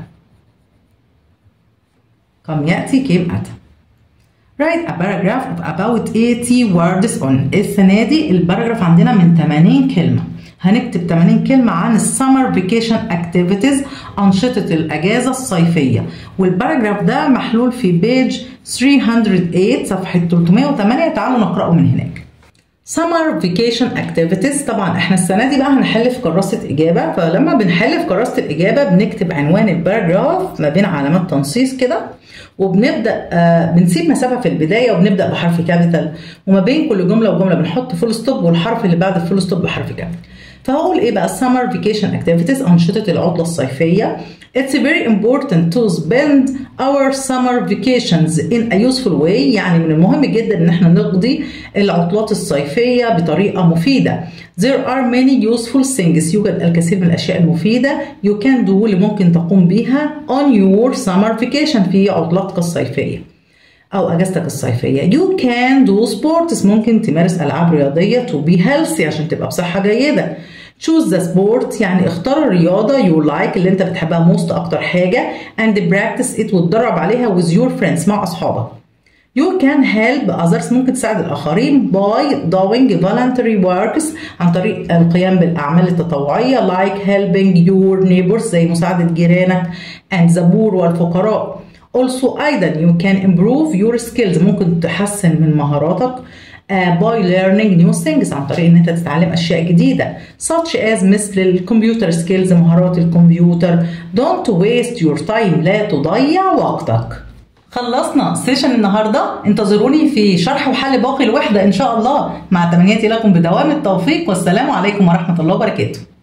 قام يأتي came أتى Write a paragraph of about 80 words on السنة دي الباراجراف عندنا من 80 كلمة هنكتب 80 كلمة عن السمر فيكيشن اكتيفيتيز أنشطة الأجازة الصيفية والباراجراف ده محلول في بيج 308 صفحة 308 تعالوا نقرأه من هناك summer vacation activities طبعا احنا السنه دي بقى هنحل في كراسه اجابه فلما بنحل في كراسه الاجابه بنكتب عنوان الباراجراف ما بين علامات تنصيص كده وبنبدا آه بنسيب مسافه في البدايه وبنبدا بحرف كابيتال وما بين كل جمله وجمله بنحط فول ستوب والحرف اللي بعد الفول ستوب بحرف كابيتال فهقول ايه بقى summer vacation activities انشطه العطله الصيفيه It's very important to spend our summer vacations in a useful way يعني من المهم جدا ان احنا نقضي العطلات الصيفية بطريقة مفيدة. There are many useful things يوجد الكثير من الاشياء المفيدة you can do اللي ممكن تقوم بها on your summer vacation في عطلتك الصيفية. أو أجازتك الصيفية. You can do sports ممكن تمارس ألعاب رياضية to be healthy عشان تبقى بصحة جيدة. choose the sport يعني اختار الرياضة you like اللي انت بتحبها most اكتر حاجة and practice it وتدرب عليها with your friends مع اصحابك You can help others ممكن تساعد الآخرين by doing voluntary works عن طريق القيام بالأعمال التطوعية like helping your neighbors زي مساعدة جيرانك and the poor والفقراء. Also أيضا you can improve your skills ممكن تحسن من مهاراتك Uh, by learning new things عن طريق ان انت تتعلم اشياء جديده such as مثل الكمبيوتر سكيلز مهارات الكمبيوتر don't waste your time لا تضيع وقتك خلصنا سيشن النهارده انتظروني في شرح وحل باقي الوحده ان شاء الله مع تمنياتي لكم بدوام التوفيق والسلام عليكم ورحمه الله وبركاته